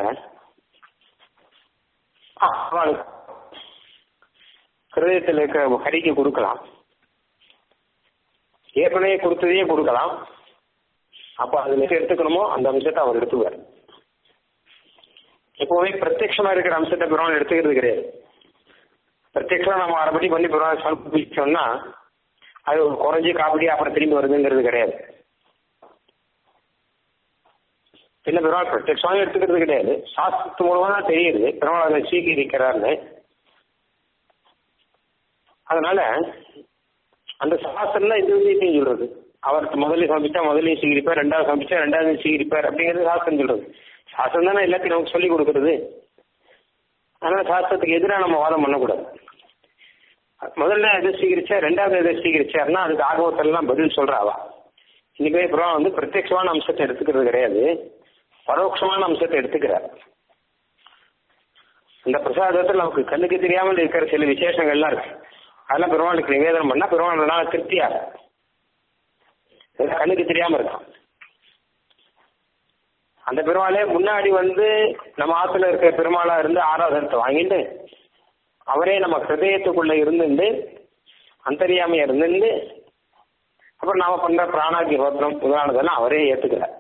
அவனுக்கு ஹிருதயத்தில் இருக்கிற ஹரிக்கு கொடுக்கலாம் ஏற்கனவே கொடுத்ததையே கொடுக்கலாம் அப்ப அதுல எது எடுத்துக்கணுமோ அந்த அம்சத்தை அவர் எடுத்துவார் எப்பவுமே பிரத்யட்சமா இருக்கிற அம்சத்தை பெருமாள் எடுத்துக்கிறது கிடையாது பிரத்யட்சமா நம்ம அரைப்படி பண்ணி பெருமாள் சமர்ப்பிச்சோம்னா அது ஒரு குறைஞ்சி காப்படி அப்புறம் திரும்பி வருதுங்கிறது கிடையாது பின்ன பெருமாள் பிரத்யட்சமாக எடுத்துக்கிறது கிடையாது சாஸ்திரத்து மூலமா தான் தெரியுது பெருமாள் அதை சீக்கிரிக்கிறார்னு அதனால அந்த சாஸ்திரம் தான் இந்த விஷயத்தையும் சொல்றது அவர் முதல்ல சமைச்சா முதலையும் சீகரிப்பார் ரெண்டாவது சமைச்சா ரெண்டாவது சீகரிப்பார் அப்படிங்கிறது சாஸ்திரம் சொல்றது சாஸ்திரம் தானே எல்லாத்தையும் நமக்கு சொல்லி கொடுக்கறது அதனால சாஸ்திரத்துக்கு எதிராக நம்ம வாதம் பண்ணக்கூடாது முதல்ல எதை சீகரிச்சா ரெண்டாவது எதை சீகரிச்சாருன்னா அதுக்கு ஆகவத்தெல்லாம் பதில் சொல்றாவா இன்னைக்கு அப்புறம் வந்து பிரத்யட்சமான அம்சத்தை எடுத்துக்கிறது கிடையாது பரோட்சமான அம்சத்தை எடுத்துக்கிறார் இந்த பிரசாதத்தில் நமக்கு கண்ணுக்கு தெரியாமல் இருக்கிற சில விசேஷங்கள்லாம் இருக்கு அதெல்லாம் பெருமாளுக்கு நிவேதனம் பண்ணா பெருமாள் திருப்தியாக கண்ணுக்கு தெரியாம இருக்கான் அந்த பெருமாளே முன்னாடி வந்து நம்ம ஆத்துல இருக்கிற பெருமாளா இருந்து ஆராதனத்தை வாங்கிட்டு அவரே நம்ம ஹிருதயத்துக்குள்ள இருந்துட்டு அந்தரியாமையா இருந்துட்டு அப்புறம் நாம பண்ற பிராணாதி ஹோத்திரம் முதலானதெல்லாம் அவரே ஏத்துக்கிறார்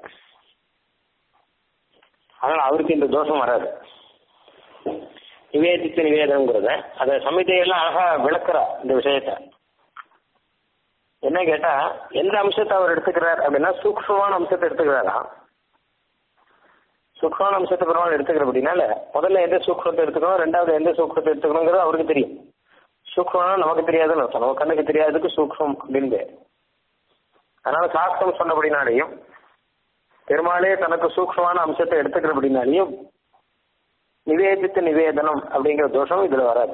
அதனால அவருக்கு இந்த தோஷம் வராது நிவேதித்த நிவேதனங்கிறத அந்த சமிதையெல்லாம் அழகா விளக்குறா இந்த விஷயத்த என்ன கேட்டா எந்த அம்சத்தை அவர் எடுத்துக்கிறார் அப்படின்னா சூக்ஷ்மமான அம்சத்தை எடுத்துக்கிறாரா சூக்ஷ்மமான அம்சத்தை பெருமாள் எடுத்துக்கிற அப்படின்னால முதல்ல எந்த சூக்ஷத்தை எடுத்துக்கணும் ரெண்டாவது எந்த சூக்ஷத்தை எடுத்துக்கணுங்கிறது அவருக்கு தெரியும் சூக்ஷம்னா நமக்கு தெரியாதுன்னு அர்த்தம் நம்ம கண்ணுக்கு தெரியாததுக்கு சூக்ஷம் அப்படின்னு பேர். அதனால சாஸ்திரம் சொன்னபடினாலையும் பெருமாளே தனக்கு சூக்ஷ்மமான அம்சத்தை எடுத்துக்கிறபடினாலையும் நிவேதித்த நிவேதனம் அப்படிங்கிற தோஷம் இதுல வராது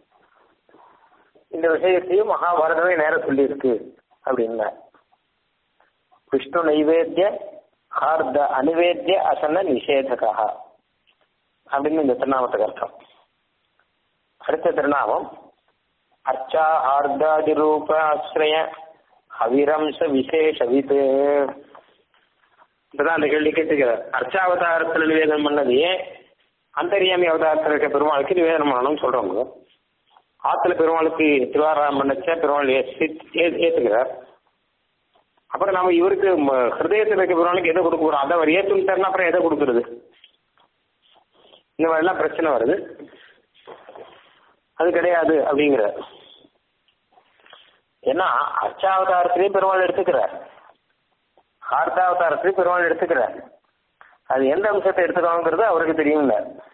இந்த விஷயத்தையும் மகாபாரதமே நேரம் சொல்லி இருக்கு அப்படின்னா விஷ்ணு நைவேத்திய ஹார்த அனிவேத்திய அசன நிஷேதகா அப்படின்னு இந்த திருநாமத்துக்கு அர்த்தம் அடுத்த திருநாமம் அர்ச்சா ஹார்தாதி ரூப ஆசிரய அவிரம்ச விசேஷவித் இப்பதான் அந்த கேள்வி கேட்டுக்கிறார் அர்ச்சாவதாரத்தில் நிவேதனம் பண்ணது ஏன் அந்தரியாமி அவதாரத்தில் இருக்க பெருமாளுக்கு நிவேதனம் பண்ணணும்னு சொல்றவங்க ஆத்துல பெருமாளுக்கு திருவாராயம் பண்ணச்ச பெருமாள் ஏத்துக்கிறார் அப்புறம் நாம இவருக்கு ம- ஹிருதயத்தில் இருக்க பெருமாளுக்கு எதை கொடுக்க போறோம் அதை அவர் ஏத்துக்கிட்டாருன்னா அப்புறம் எதை கொடுக்கறது இந்த மாதிரிலாம் பிரச்சனை வருது அது கிடையாது அப்படிங்கிற ஏன்னா அர்ச்சாவதாரத்திலையும் பெருமாள் எடுத்துக்கிறார் ஹார்த்தாவதாரத்திலையும் பெருமாள் எடுத்துக்கிறார் அது எந்த அம்சத்தை எடுத்துக்கணுங்கிறது அவருக்கு தெரியும்ல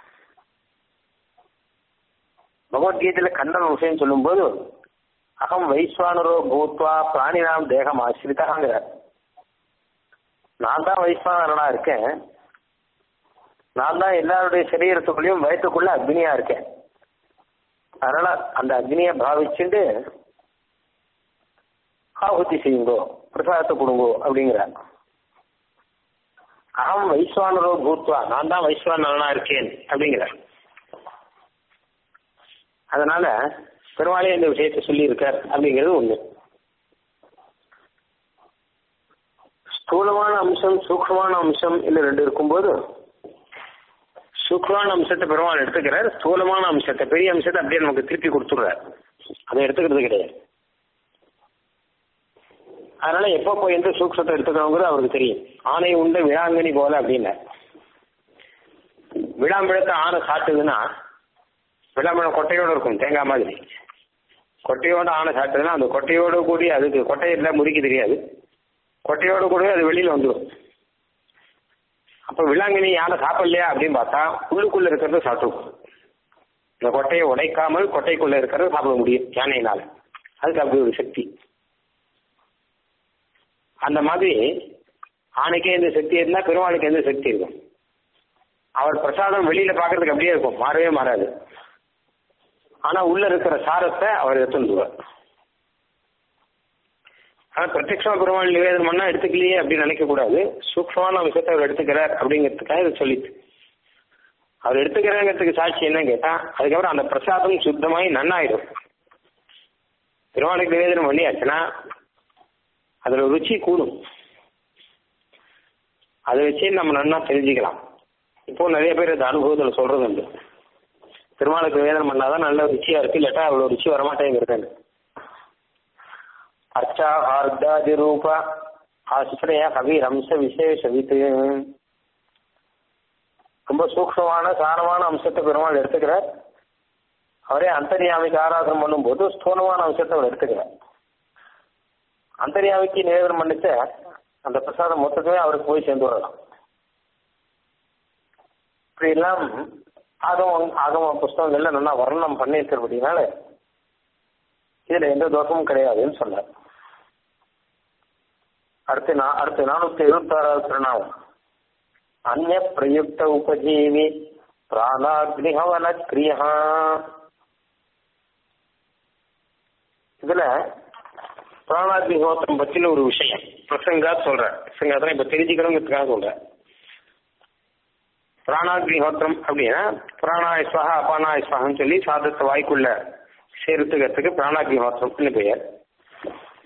பகவத்கீதையில கண்ணன் விஷயம் சொல்லும்போது அகம் வைஸ்வானரோ பூத்வா பிராணினாம் தேகம் ஆசிரிதாங்கிறார் நான் தான் வைஸ்வானரனா இருக்கேன் நான் தான் எல்லாருடைய சரீரத்துக்குள்ளேயும் வயத்துக்குள்ள அக்னியா இருக்கேன் அதனால அந்த அக்னியை பாவிச்சுட்டு ஆகுதி செய்யுங்கோ பிரசாதத்தை கொடுங்கோ அப்படிங்கிறார் அகம் வைஸ்வானரோ பூத்வா நான் தான் வைஸ்வானரனா இருக்கேன் அப்படிங்கிறார் அதனால பெருமாளே இந்த விஷயத்தை சொல்லி இருக்கார் அப்படிங்கிறது ஒண்ணு ஸ்தூலமான அம்சம் சூக்ஷ்மமான அம்சம் இல்ல ரெண்டு இருக்கும்போது சூக்ஷ்மமான அம்சத்தை பெருமாள் எடுத்துக்கிறார் ஸ்தூலமான அம்சத்தை பெரிய அம்சத்தை அப்படியே நமக்கு திருப்பி கொடுத்துடுறார் அதை எடுத்துக்கிறது கிடையாது அதனால எப்போ போய் எந்த சூக்ஷத்தை எடுத்துக்கிறோங்கிறது அவருக்கு தெரியும் ஆனை உண்டு விழாங்கனி போல அப்படின்னார் விழாம்பிழத்தை ஆனை சாட்டுதுன்னா விழாம்பழம் கொட்டையோடு இருக்கும் தேங்காய் மாதிரி கொட்டையோட ஆனை சாப்பிட்டதுன்னா அந்த கொட்டையோடு கூடி அதுக்கு கொட்டையில முறிக்க தெரியாது கொட்டையோடு கூட அது வெளியில வந்துடும் அப்ப விலாங்கினி யானை சாப்பிடலையா அப்படின்னு பார்த்தா உள்ளுக்குள்ள இருக்கிறத சாப்பிட்டுருக்கும் இந்த கொட்டையை உடைக்காமல் கொட்டைக்குள்ள இருக்கிறத சாப்பிட முடியும் யானையினால அதுக்கு அப்படி ஒரு சக்தி அந்த மாதிரி ஆணைக்கே எந்த சக்தி இருந்தா பெருமாளுக்கு எந்த சக்தி இருக்கும் அவர் பிரசாதம் வெளியில பாக்குறதுக்கு அப்படியே இருக்கும் மாறவே மாறாது ஆனா உள்ள இருக்கிற சாரத்தை அவர் எடுத்துருவார் ஆனா பிரத்யட்சமா பெருமாள் நிவேதனம் பண்ணா எடுத்துக்கலையே அப்படின்னு நினைக்க கூடாது சூக்ஷ்மமான விஷயத்தை அவர் எடுத்துக்கிறார் அப்படிங்கிறதுக்காக இதை சொல்லிட்டு அவர் எடுத்துக்கிறாங்கிறதுக்கு சாட்சி என்னன்னு கேட்டா அதுக்கப்புறம் அந்த பிரசாதம் சுத்தமாயி நன்னாயிடும் பெருமாளுக்கு நிவேதனம் பண்ணியாச்சுன்னா அதுல ருச்சி கூடும் அதை வச்சு நம்ம நன்னா தெரிஞ்சுக்கலாம் இப்போ நிறைய பேர் இந்த அனுபவத்தில் சொல்றது உண்டு பெருமாளுக்கு வேதனை பண்ணாதான் நல்ல ருச்சியா இருக்கு இல்லாட்டா அவ்வளவு ருச்சி வரமாட்டேங்கிறது அர்ச்சா ஹார்தாதி ரூப ஆசிரிய கவி ரம்ச விசேஷ வித்து ரொம்ப சூக்ஷமான சாரமான அம்சத்தை பெருமாள் எடுத்துக்கிறார் அவரே அந்தரியாமிக்கு ஆராதனை பண்ணும்போது ஸ்தூலமான அம்சத்தை அவர் எடுத்துக்கிறார் அந்தரியாமிக்கு நிவேதனம் பண்ணிச்ச அந்த பிரசாதம் மொத்தமே அவருக்கு போய் சேர்ந்து வரலாம் இப்படி எல்லாம் ஆகம ஆகம புஸ்தகங்கள்ல நல்லா வர்ணனம் பண்ணியிருக்கிறபடினால இதுல எந்த தோஷமும் கிடையாதுன்னு சொன்னார் அடுத்து நான் அடுத்து நானூத்தி எழுபத்தாறாவது திருநாமம் அந்நிய பிரயுக்த உபஜீவி பிராணாக்னிஹவன கிரியா இதுல பிராணாக்னிஹோத்திரம் பத்தின ஒரு விஷயம் பிரசங்கா சொல்றேன் பிரசங்காத்தான் இப்ப தெரிஞ்சுக்கணுங்கிறதுக்காக சொல்றேன் பிராணாக்னிஹோத்திரம் அப்படின்னா பிராணாய ஸ்வஹா அபானாய ஸ்வஹான்னு சொல்லி சாதத்தை வாய்க்குள்ள சேர்த்துக்கிறதுக்கு பிராணாக்னிஹோத்திரம்னு பெயர்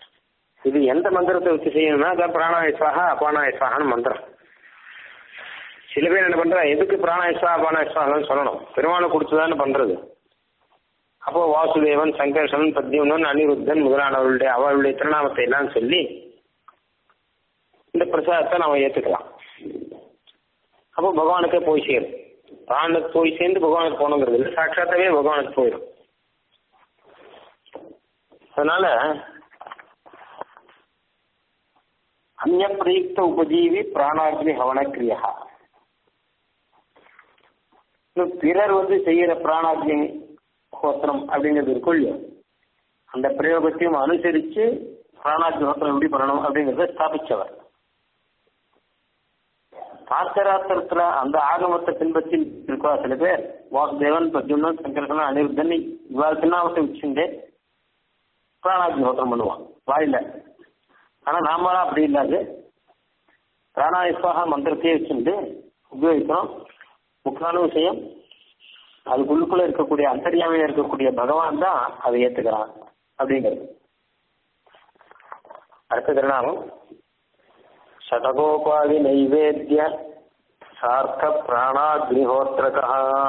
இது எந்த மந்திரத்தை வச்சு செய்யணும்னா அதான் பிராணாய ஸ்வஹா அபானாய ஸ்வஹான்னு மந்திரம் சில பேர் என்ன பண்றா எதுக்கு பிராணாயஸ்வா அபானாயஸ்வான்னு சொல்லணும் பெருமாளை கொடுத்துதானே பண்றது அப்போ வாசுதேவன் சங்கர்ஷன் பத்யவன் அனிருத்தன் முதலானவர்களுடைய அவர்களுடைய திருநாமத்தை எல்லாம் சொல்லி இந்த பிரசாதத்தை நாம ஏத்துக்கலாம் அப்போ பகவானுக்கே போய் சேரும் பிராணுக்கு போய் சேர்ந்து பகவானுக்கு போகணுங்கிறது இல்லை சாட்சாத்தாவே பகவானுக்கு போயிடும் அதனால அந்நிய பிரயுக்த உபஜீவி பிராணாக்னி ஹவனக்கிரியா பிறர் வந்து செய்யற பிராணாக்னி ஹோத்திரம் அப்படிங்கிறது இருக்கும் இல்லையா அந்த பிரயோகத்தையும் அனுசரிச்சு பிராணாக்னி ஹோத்திரம் எப்படி பண்ணணும் அப்படிங்கறத ஸ்தாபிச்சவர் பாஸ்கராத்திரத்துல அந்த ஆகமத்தை பின்பற்றி இருக்கா சில பேர் வாசுதேவன் பிரத்யும்னன் சங்கரகன் அனிருத்தன் இவ்வாறு திருநாமத்தை வச்சுட்டு பிராணாக்னி ஹோத்திரம் பண்ணுவான் வாயில ஆனா நாமெல்லாம் அப்படி இல்லாது பிராணாயஸ்வாக மந்திரத்தையே வச்சுட்டு உபயோகிக்கிறோம் முக்கியமான விஷயம் அதுக்குள்ளுக்குள்ள இருக்கக்கூடிய அந்தரியாமையா இருக்கக்கூடிய பகவான் தான் அதை ஏத்துக்கிறான் அப்படிங்கிறது அடுத்த திருநாமம் சதகோபாதி நைவேத்திய சார்த்த பிராணாக்னிஹோத்திரகா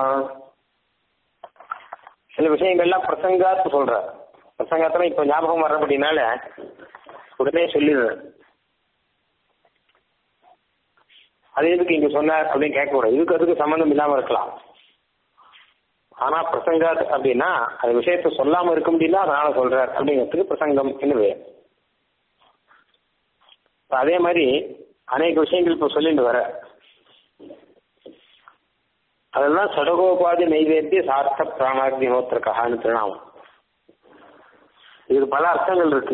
சில விஷயங்கள்லாம் பிரசங்காத்து சொல்ற பிரசங்காத்துல இப்ப ஞாபகம் வர்றபடினால உடனே சொல்லிடுறேன் அது எதுக்கு இங்க சொன்னார் அப்படின்னு கேட்க கூடாது இதுக்கு அதுக்கு சம்மந்தம் இல்லாம இருக்கலாம் ஆனா பிரசங்காத் அப்படின்னா அது விஷயத்த சொல்லாம இருக்க முடியல அதனால சொல்றார் அப்படிங்கிறதுக்கு பிரசங்கம் என்று அதே மாதிரி அநேக விஷயங்கள் இப்ப சொல்லிட்டு வர அதெல்லாம் சடகோபாதி நைவேத்திய சார்த்த பிராணாக்னி ஹோத்திரகான்னு திருநாமம் இதுக்கு பல அர்த்தங்கள் இருக்கு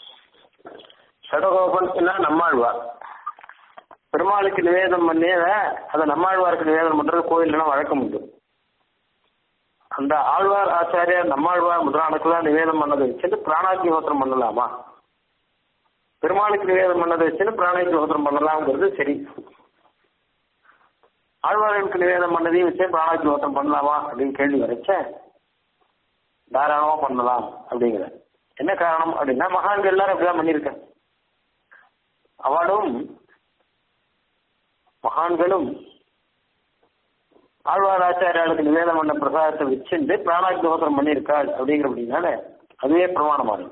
சடகோபன்னா நம்மாழ்வார் பெருமாளுக்கு நிவேதம் பண்ணியத அதை நம்மாழ்வாருக்கு நிவேதனம் பண்றது கோயில்லாம் வழக்கம் உண்டு அந்த ஆழ்வார் ஆச்சாரியார் நம்மாழ்வார் முதலானுக்கெல்லாம் நிவேதம் பண்ணதை வச்சுட்டு பிராணாக்னி ஹோத்திரம் பண்ணலாமா பெருமாளுக்கு நிவேதம் பண்ணதை வச்சுட்டு பிராணாக்னி ஹோத்திரம் பண்ணலாம்ங்கிறது சரி ஆழ்வார்களுக்கு நிவேதம் பண்ணதையும் வச்சு பிராணாக்னி ஹோத்திரம் பண்ணலாமா அப்படின்னு கேள்வி வரைச்ச தாராளமா பண்ணலாம் அப்படிங்கிற என்ன காரணம் அப்படின்னா மகான்கள் எல்லாரும் அப்படிதான் பண்ணியிருக்கேன் அவளும் மகான்களும் ஆழ்வார் ஆச்சாரியாளுக்கு நிவேதம் பண்ண பிரசாதத்தை வச்சுட்டு பிராணாக்னி ஹோத்திரம் பண்ணியிருக்காள் அப்படிங்கிறபடினால அதுவே பிரமாணமானது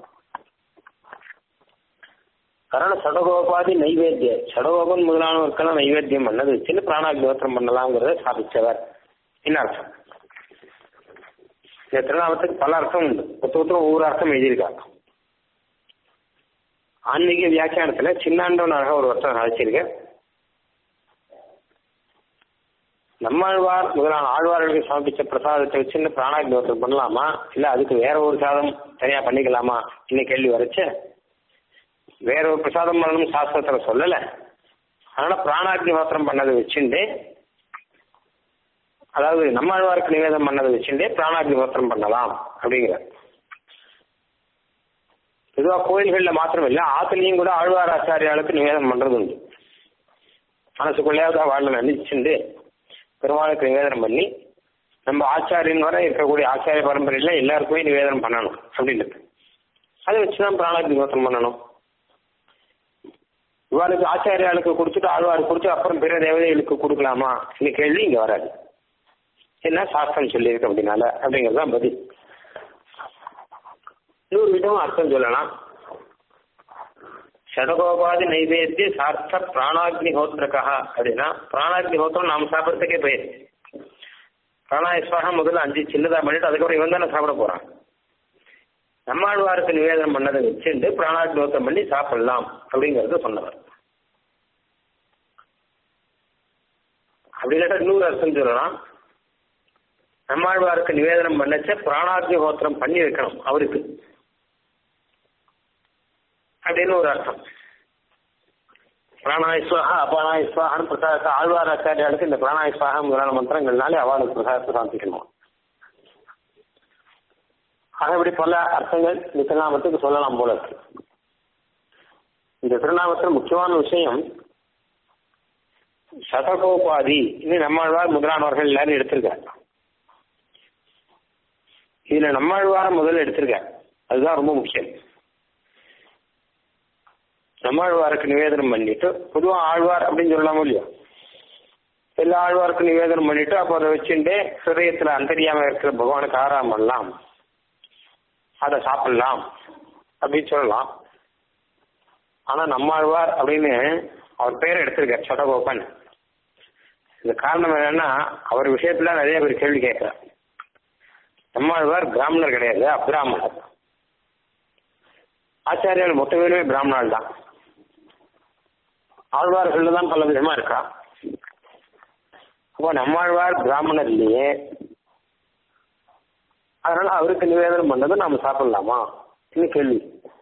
அதனால சடகோபாதி நைவேத்திய சடகோபன் முதலானவருக்கெல்லாம் நைவேத்தியம் பண்ணது வச்சுட்டு பிராணாக்னி ஹோத்திரம் பண்ணலாம்ங்கிறத ஸ்தாபிச்சவர் என்ன அர்த்தம் இந்த திருநாமத்துக்கு பல அர்த்தம் உண்டு ஒருத்தர் ஒவ்வொரு அர்த்தம் எழுதியிருக்காங்க ஆன்மீக வியாக்கியானத்துல சின்னாண்டவனாக ஒரு வருஷம் அழைச்சிருக்க நம்மாழ்வார் முதலான ஆழ்வார்களுக்கு சமர்ப்பிச்ச பிரசாதத்தை வச்சு பிராணாக்னி ஹோத்திரம் பண்ணலாமா இல்ல அதுக்கு வேற ஒரு சாதம் தனியா பண்ணிக்கலாமா இன்னும் கேள்வி வரைச்ச வேற ஒரு பிரசாதம் பண்ணணும் சாஸ்திரத்துல சொல்லல அதனால பிராணாக்னி ஹோத்திரம் பண்ணதை வச்சுட்டு அதாவது நம்மாழ்வாருக்கு நிவேதம் பண்ணதை வச்சுட்டே பிராணாக்னி ஹோத்திரம் பண்ணலாம் அப்படிங்கிற பொதுவா கோயில்கள்ல மாத்திரம் இல்ல ஆத்துலயும் கூட ஆழ்வார் ஆச்சாரியாளுக்கு நிவேதம் பண்றது உண்டு மனசுக்குள்ளேயாவது வாழ்ல நினைச்சுண்டு பெருமாளுக்கு நிவேதனம் பண்ணி நம்ம ஆச்சாரியன் வரை இருக்கக்கூடிய ஆச்சாரிய பரம்பரையில எல்லாருக்குமே நிவேதனம் பண்ணணும் அப்படின்றது அதை வச்சுதான் பிராணாக்னி ஹோத்திரம் பண்ணணும் இவாளுக்கு ஆச்சாரியாளுக்கு கொடுத்துட்டு ஆழ்வாருக்கு கொடுத்து அப்புறம் பிற தேவதைகளுக்கு கொடுக்கலாமா இந்த கேள்வி இங்க வராது என்ன சாஸ்திரம் சொல்லியிருக்கு அப்படின்னால அப்படிங்கிறது தான் பதில் இன்னொரு விதமும் அர்த்தம் சொல்லலாம் ஷடகோபாதி நைவேத்திய சார்த்த பிராணாக்னி ஹோத்திரக்கா அப்படின்னா பிராணாக்னி ஹோத்திரம் நாம் சாப்பிட்றதுக்கே போயிரு பிராணாயஸ்வாகம் முதல்ல அஞ்சு சின்னதா பண்ணிட்டு அதுக்கப்புறம் இவன் தானே சாப்பிட போறான் நம்மாழ்வாருக்கு நிவேதனம் பண்ணதை வச்சுட்டு பிராணாக்னி ஹோத்திரம் பண்ணி சாப்பிடலாம் அப்படிங்கறத சொன்னவர் அப்படி இல்லாட்டா இன்னொரு அர்த்தம் சொல்லலாம் நம்மாழ்வாருக்கு நிவேதனம் பண்ணச்ச பிராணாக்னி ஹோத்திரம் பண்ணி வைக்கணும் அவருக்கு அப்படின்னு ஒரு அர்த்தம் பிராணாயஸ்வாகா அபானாயஸ்வாகான்னு பிரசாதத்தை ஆழ்வார் ஆச்சாரியாளுக்கு இந்த பிராணாயஸ்வாகா முதலான மந்திரங்கள்னாலே அவளுக்கு பிரசாதத்தை சாந்திக்கணும் ஆக இப்படி பல அர்த்தங்கள் இந்த திருநாமத்துக்கு சொல்லலாம் போல இருக்கு இந்த திருநாமத்தில் முக்கியமான விஷயம் சதகோபாதி இது நம்மாழ்வார் முதலானவர்கள் எல்லாரும் எடுத்திருக்காங்க இதுல நம்மாழ்வார முதல்ல எடுத்திருக்காங்க அதுதான் ரொம்ப முக்கியம் நம்மாழ்வாருக்கு நிவேதனம் பண்ணிட்டு பொதுவா ஆழ்வார் அப்படின்னு சொல்லலாமோ இல்லையோ எல்லா ஆழ்வாருக்கும் நிவேதனம் பண்ணிட்டு அப்போ அதை வச்சுட்டு ஹிருதயத்துல அந்தரியாம இருக்கிற பகவானுக்கு ஆறாம் பண்ணலாம் அதை சாப்பிடலாம் அப்படின்னு சொல்லலாம் ஆனா நம்மாழ்வார் அப்படின்னு அவர் பேர் எடுத்திருக்கார் சடகோபன் இது காரணம் என்னன்னா அவர் விஷயத்துல நிறைய பேர் கேள்வி கேட்கிறார் நம்மாழ்வார் பிராமணர் கிடையாது அப்ராமணர் ஆச்சாரியால் மொத்த பேருமே பிராமணால் தான் ஆழ்வார்கள் தான் பல விதமா இருக்கா அப்போ நம்மாழ்வார் பிராமணர் இல்லையே அதனால அவருக்கு நிவேதனம் பண்ணதை நாம சாப்பிடலாமா இன்னும் கேள்வி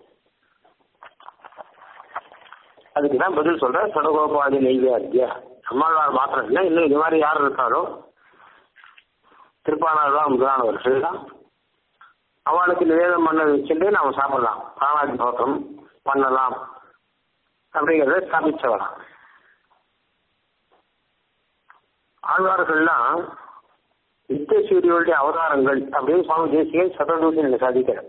அதுக்கு தான் பதில் சொல்றேன் சடகோபாதி நெய்வேத்தியா நம்மாழ்வார் மாத்திரம் இல்லை இன்னும் இது மாதிரி யார் இருக்காரோ திருப்பானாழ்வார் முதலானவர்கள் தான் அவளுக்கு நிவேதனம் பண்ண வச்சுட்டு நாம சாப்பிடலாம் பிராணாதி நோக்கம் பண்ணலாம் அப்படிங்கிறத ஸ்தாபிச்சவராம் ஆழ்வார்கள்லாம் நித்திய சூரியோடைய அவதாரங்கள் அப்படின்னு சுவாமி தேசிகன் சததூசி சாதிக்கிறார்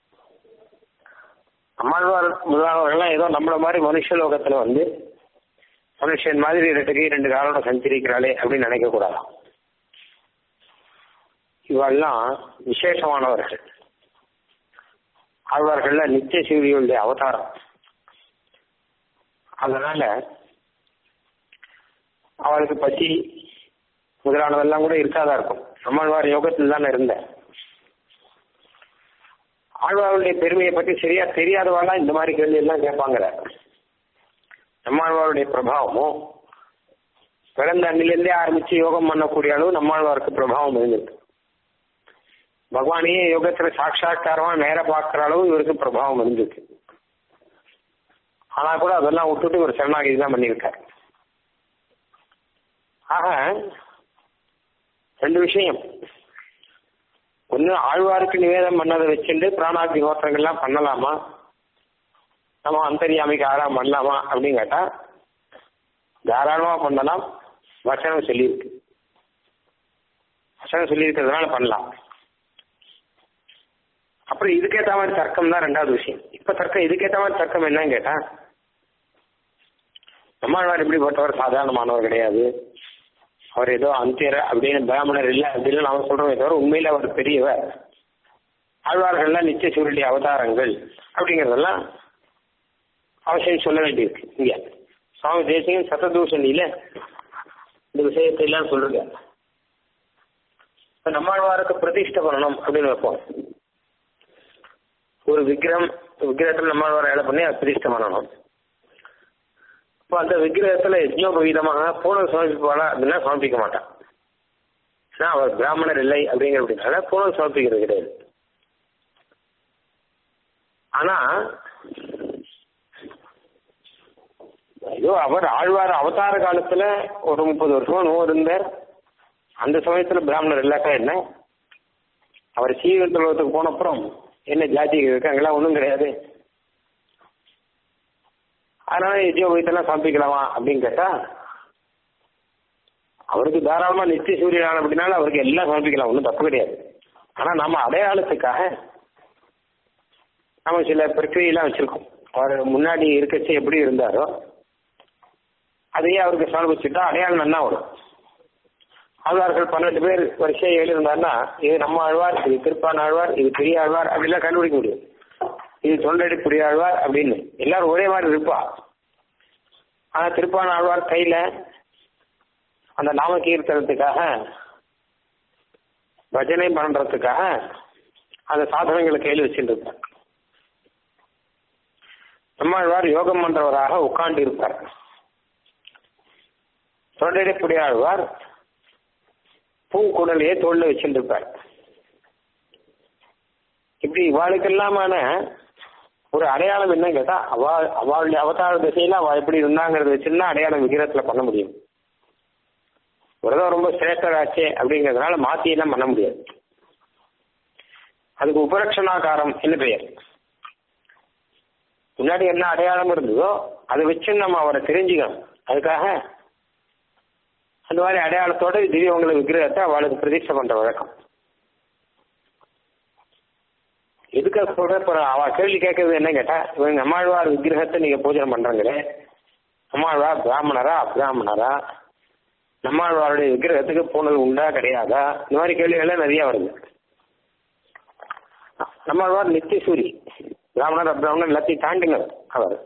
நம்மாழ்வார் முதலாளர்கள்லாம் ஏதோ நம்மள மாதிரி மனுஷ லோகத்துல வந்து மனுஷன் மாதிரி ரெண்டு கை ரெண்டு காலோட சஞ்சரிக்கிறாளே அப்படின்னு நினைக்க கூடாதாம் இவெல்லாம் விசேஷமானவர்கள் ஆழ்வார்கள்ல நித்திய சூரியோடைய அவதாரம் அதனால அவளுக்கு பசி முதலானதெல்லாம் கூட இருக்காதா இருக்கும் நம்மாழ்வார் யோகத்தில் தானே இருந்த ஆழ்வாருடைய பெருமையை பற்றி சரியா தெரியாதவாலாம் இந்த மாதிரி கேள்வி எல்லாம் கேட்பாங்கிற நம்மாழ்வாருடைய பிரபாவமும் பிறந்த அண்ணிலிருந்தே ஆரம்பிச்சு யோகம் பண்ணக்கூடிய அளவு நம்மாழ்வாருக்கு பிரபாவம் இருந்திருக்கு பகவானையே யோகத்துல சாட்சா்காரமா நேர பார்க்கிற அளவு இவருக்கு பிரபாவம் இருந்திருக்கு ஆனா கூட அதெல்லாம் விட்டுட்டு ஒரு சரணாகிதி தான் பண்ணியிருக்காரு ஆக ரெண்டு விஷயம் ஒன்று ஆழ்வாருக்கு நிவேதம் பண்ணதை வச்சுட்டு பிராணாதி ஹோத்திரங்கள்லாம் பண்ணலாமா நம்ம அந்தரியாமைக்கு ஆறாம் பண்ணலாமா அப்படின்னு கேட்டா தாராளமா பண்ணலாம் வசனம் சொல்லியிருக்கு வசனம் சொல்லியிருக்கிறதுனால பண்ணலாம் அப்புறம் இதுக்கேற்ற மாதிரி தர்க்கம் தான் ரெண்டாவது விஷயம் இப்ப தர்க்கம் இதுக்கேற்ற மாதிரி தர்க்கம் என்னன்னு கேட்டா நம்மாழ்வார் இப்படிப்பட்டவர் சாதாரணமானவர் கிடையாது அவர் ஏதோ அந்தியர் அப்படின்னு பிராமணர் இல்லை அப்படின்னு நாம சொல்றோமே தவிர உண்மையில அவர் பெரியவர் ஆழ்வார்கள்லாம் நித்திய சுருளி அவதாரங்கள் அப்படிங்கறதெல்லாம் அவசியம் சொல்ல வேண்டியிருக்கு இங்க சுவாமி தேசிகன் சத்ததூஷணியில இந்த விஷயத்தை எல்லாம் சொல்லுங்க இப்ப நம்மாழ்வாருக்கு பிரதிஷ்டை பண்ணணும் அப்படின்னு வைப்போம் ஒரு விக்கிரம் விக்கிரகத்தில் நம்மாழ்வார் வேலை பண்ணி அதை பிரதிஷ்டை பண்ணணும் இப்போ அந்த விக்கிரகத்துல யஜ்னோபவீதமாக பூனம் சமர்ப்பிப்பாளா அப்படின்னா சமர்ப்பிக்க மாட்டான் ஏன்னா அவர் பிராமணர் இல்லை அப்படிங்கிற அப்படின்னால பூனம் சமர்ப்பிக்கிறது கிடையாது ஆனா ஐயோ அவர் ஆழ்வார் அவதார காலத்துல ஒரு முப்பது வருஷமா நோ இருந்தார் அந்த சமயத்துல பிராமணர் இல்லாக்கா என்ன அவர் சீவத்துலகத்துக்கு போன அப்புறம் என்ன ஜாதி இருக்காங்களா ஒன்றும் கிடையாது அதனால யஜ்யோபயத்தெல்லாம் சமர்ப்பிக்கலாமா அப்படின்னு கேட்டா அவருக்கு தாராளமா நித்திய சூரியன் அப்படின்னால அவருக்கு எல்லாம் சமர்ப்பிக்கலாம் ஒன்றும் தப்பு கிடையாது ஆனா நம்ம அடையாளத்துக்காக நம்ம சில பிரக்கிரியெல்லாம் வச்சிருக்கோம் அவர் முன்னாடி இருக்கச்சு எப்படி இருந்தாரோ அதையே அவருக்கு சமர்ப்பிச்சுட்டா அடையாளம் நல்லா வரும் ஆழ்வார்கள் பன்னெண்டு பேர் வரிசையை எழுதியிருந்தாருன்னா இது நம்ம ஆழ்வார் இது திருப்பான் ஆழ்வார் இது பெரிய ஆழ்வார் அப்படிலாம் கண்டுபிடிக்க முடியும் இது தொண்டடி புரிய ஆழ்வார் அப்படின்னு எல்லாரும் ஒரே மாதிரி இருப்பா ஆனா திருப்பான் ஆழ்வார் கையில அந்த நாம கீர்த்தனத்துக்காக பஜனை பண்றதுக்காக அந்த சாதனங்களை கையில் வச்சுட்டு இருப்பார் நம்மாழ்வார் யோகம் பண்றவராக உட்கார்ந்து இருப்பார் தொண்டடி புரிய ஆழ்வார் பூங்குடலையே தோல்ல வச்சுட்டு இருப்பார் இப்படி இவாளுக்கெல்லாமான ஒரு அடையாளம் என்ன கேட்டா அவா அவளுடைய அவதார திசையில அவ எப்படி இருந்தாங்கிறத வச்சுருந்தா அடையாளம் விகிதத்துல பண்ண முடியும் விரதம் ரொம்ப சிரேஷ்டராச்சே அப்படிங்கிறதுனால மாத்தி எல்லாம் பண்ண முடியாது அதுக்கு உபரட்சணாகாரம் என்ன பெயர் முன்னாடி என்ன அடையாளம் இருந்ததோ அதை வச்சு நம்ம அவரை தெரிஞ்சுக்கணும் அதுக்காக அந்த மாதிரி அடையாளத்தோட திவ்யவங்களை விக்கிரகத்தை அவளுக்கு பிரதிஷ்டை பண்ற வழக்கம் எதுக்காக சொல்ற இப்போ அவ கேள்வி கேட்கறது என்ன கேட்டா இவங்க அம்மாழ்வார் விக்கிரகத்தை நீங்க பூஜனை பண்றீங்களே அம்மாழ்வார் பிராமணரா அப்ராமணரா நம்மாழ்வாருடைய விக்கிரகத்துக்கு போனது உண்டா கிடையாதா இந்த மாதிரி கேள்விகள்லாம் நிறைய வருது நம்மாழ்வார் நித்திய சூரி பிராமணர் அப்ராமணர் எல்லாத்தையும் தாண்டினவர் அவர்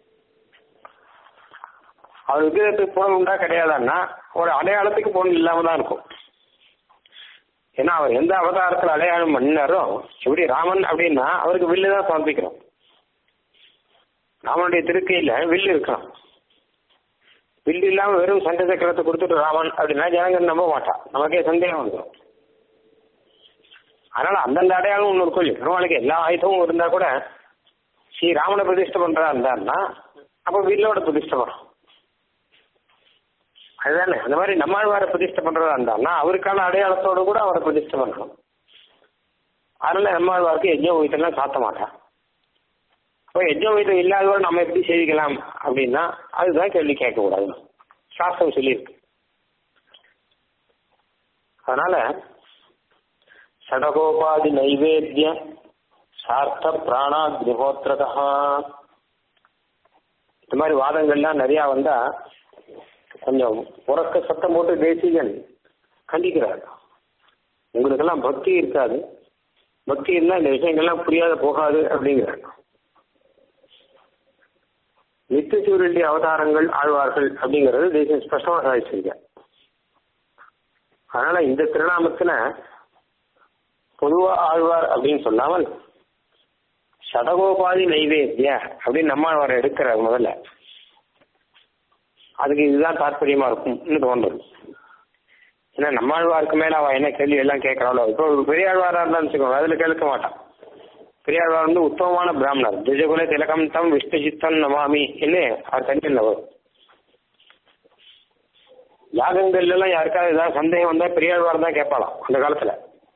அவர் விக்கிரகத்துக்கு போனது உண்டா கிடையாதான்னா ஒரு அடையாளத்துக்கு போனது இல்லாம தான் இருக்கும் ஏன்னா அவர் எந்த அவதாரத்தில் அடையாளம் பண்ணினாரோ எப்படி ராமன் அப்படின்னா அவருக்கு வில்லு தான் சமர்ப்பிக்கிறோம் ராமனுடைய திருக்கையில வில்லு இருக்கலாம் வில்லு இல்லாம வெறும் சண்டை சக்கரத்தை கொடுத்துட்டு ராமன் அப்படின்னா ஜனங்கள் நம்ப மாட்டான் நமக்கே சந்தேகம் வந்துடும் அதனால அந்தந்த அடையாளம் ஒன்று இருக்கும் இல்லையா பெருமாளுக்கு எல்லா ஆயுதமும் இருந்தா கூட ஸ்ரீ ராமனை பிரதிஷ்டை பண்றதா இருந்தாருன்னா அப்ப வில்லோட பிரதிஷ்டை பண்ணும் அதுதானே அந்த மாதிரி நம்மாழ்வாரை பிரதிஷ்டை பண்றதா இருந்தாருன்னா அவருக்கான அடையாளத்தோடு கூட அவரை பிரதிஷ்டை பண்ணணும் அதனால நம்மாழ்வாருக்கு யஜ்ஞ உயிர்த்தெல்லாம் சாத்த மாட்டான் இப்போ யஜ்ஞ உயிர்த்தம் இல்லாதவரை நம்ம எப்படி சேவிக்கலாம் அப்படின்னா அதுதான் கேள்வி கேட்கக்கூடாது சாஸ்திரம் சொல்லியிருக்கு அதனால சடகோபாதி நைவேத்திய சார்த்த பிராணாக்னிஹோத்திரதா இந்த மாதிரி வாதங்கள்லாம் நிறையா வந்தா கொஞ்சம் உறக்க சத்தம் போட்டு தேசிகன் கண்டிக்கிறார் உங்களுக்கெல்லாம் பக்தி இருக்காது பக்தி இருந்தால் இந்த விஷயங்கள்லாம் புரியாத போகாது அப்படிங்கிறார் நித்தியசூரியனுடைய அவதாரங்கள் ஆழ்வார்கள் அப்படிங்கிறது தேசியம் ஸ்பஷ்டமாக சாதிச்சிருக்கார் அதனால இந்த திருநாமத்துல பொதுவா ஆழ்வார் அப்படின்னு சொல்லாமல் சடகோபாதி நைவேத்திய அப்படின்னு நம்மாழ்வார் எடுக்கிறார் முதல்ல அதுக்கு இதுதான் தாற்பயமா இருக்கும்னு தோன்றுது ஏன்னா நம்மாழ்வாருக்கு மேல அவ என்ன கேள்வி எல்லாம் கேட்கறாளோ இப்போ ஒரு பெரியாழ்வாரா இருந்தா வச்சுக்கோங்க அதுல கேட்க மாட்டான் பெரியாழ்வார் வந்து உத்தமமான பிராமணர் திஜகுல திலகம் தம் விஷ்ணு சித்தம் நமாமி என்ன அவர் தனியில் வரும் யாகங்கள்ல எல்லாம் யாருக்காவது ஏதாவது சந்தேகம் வந்தா பெரியாழ்வார் தான் கேட்பாளாம் அந்த காலத்துல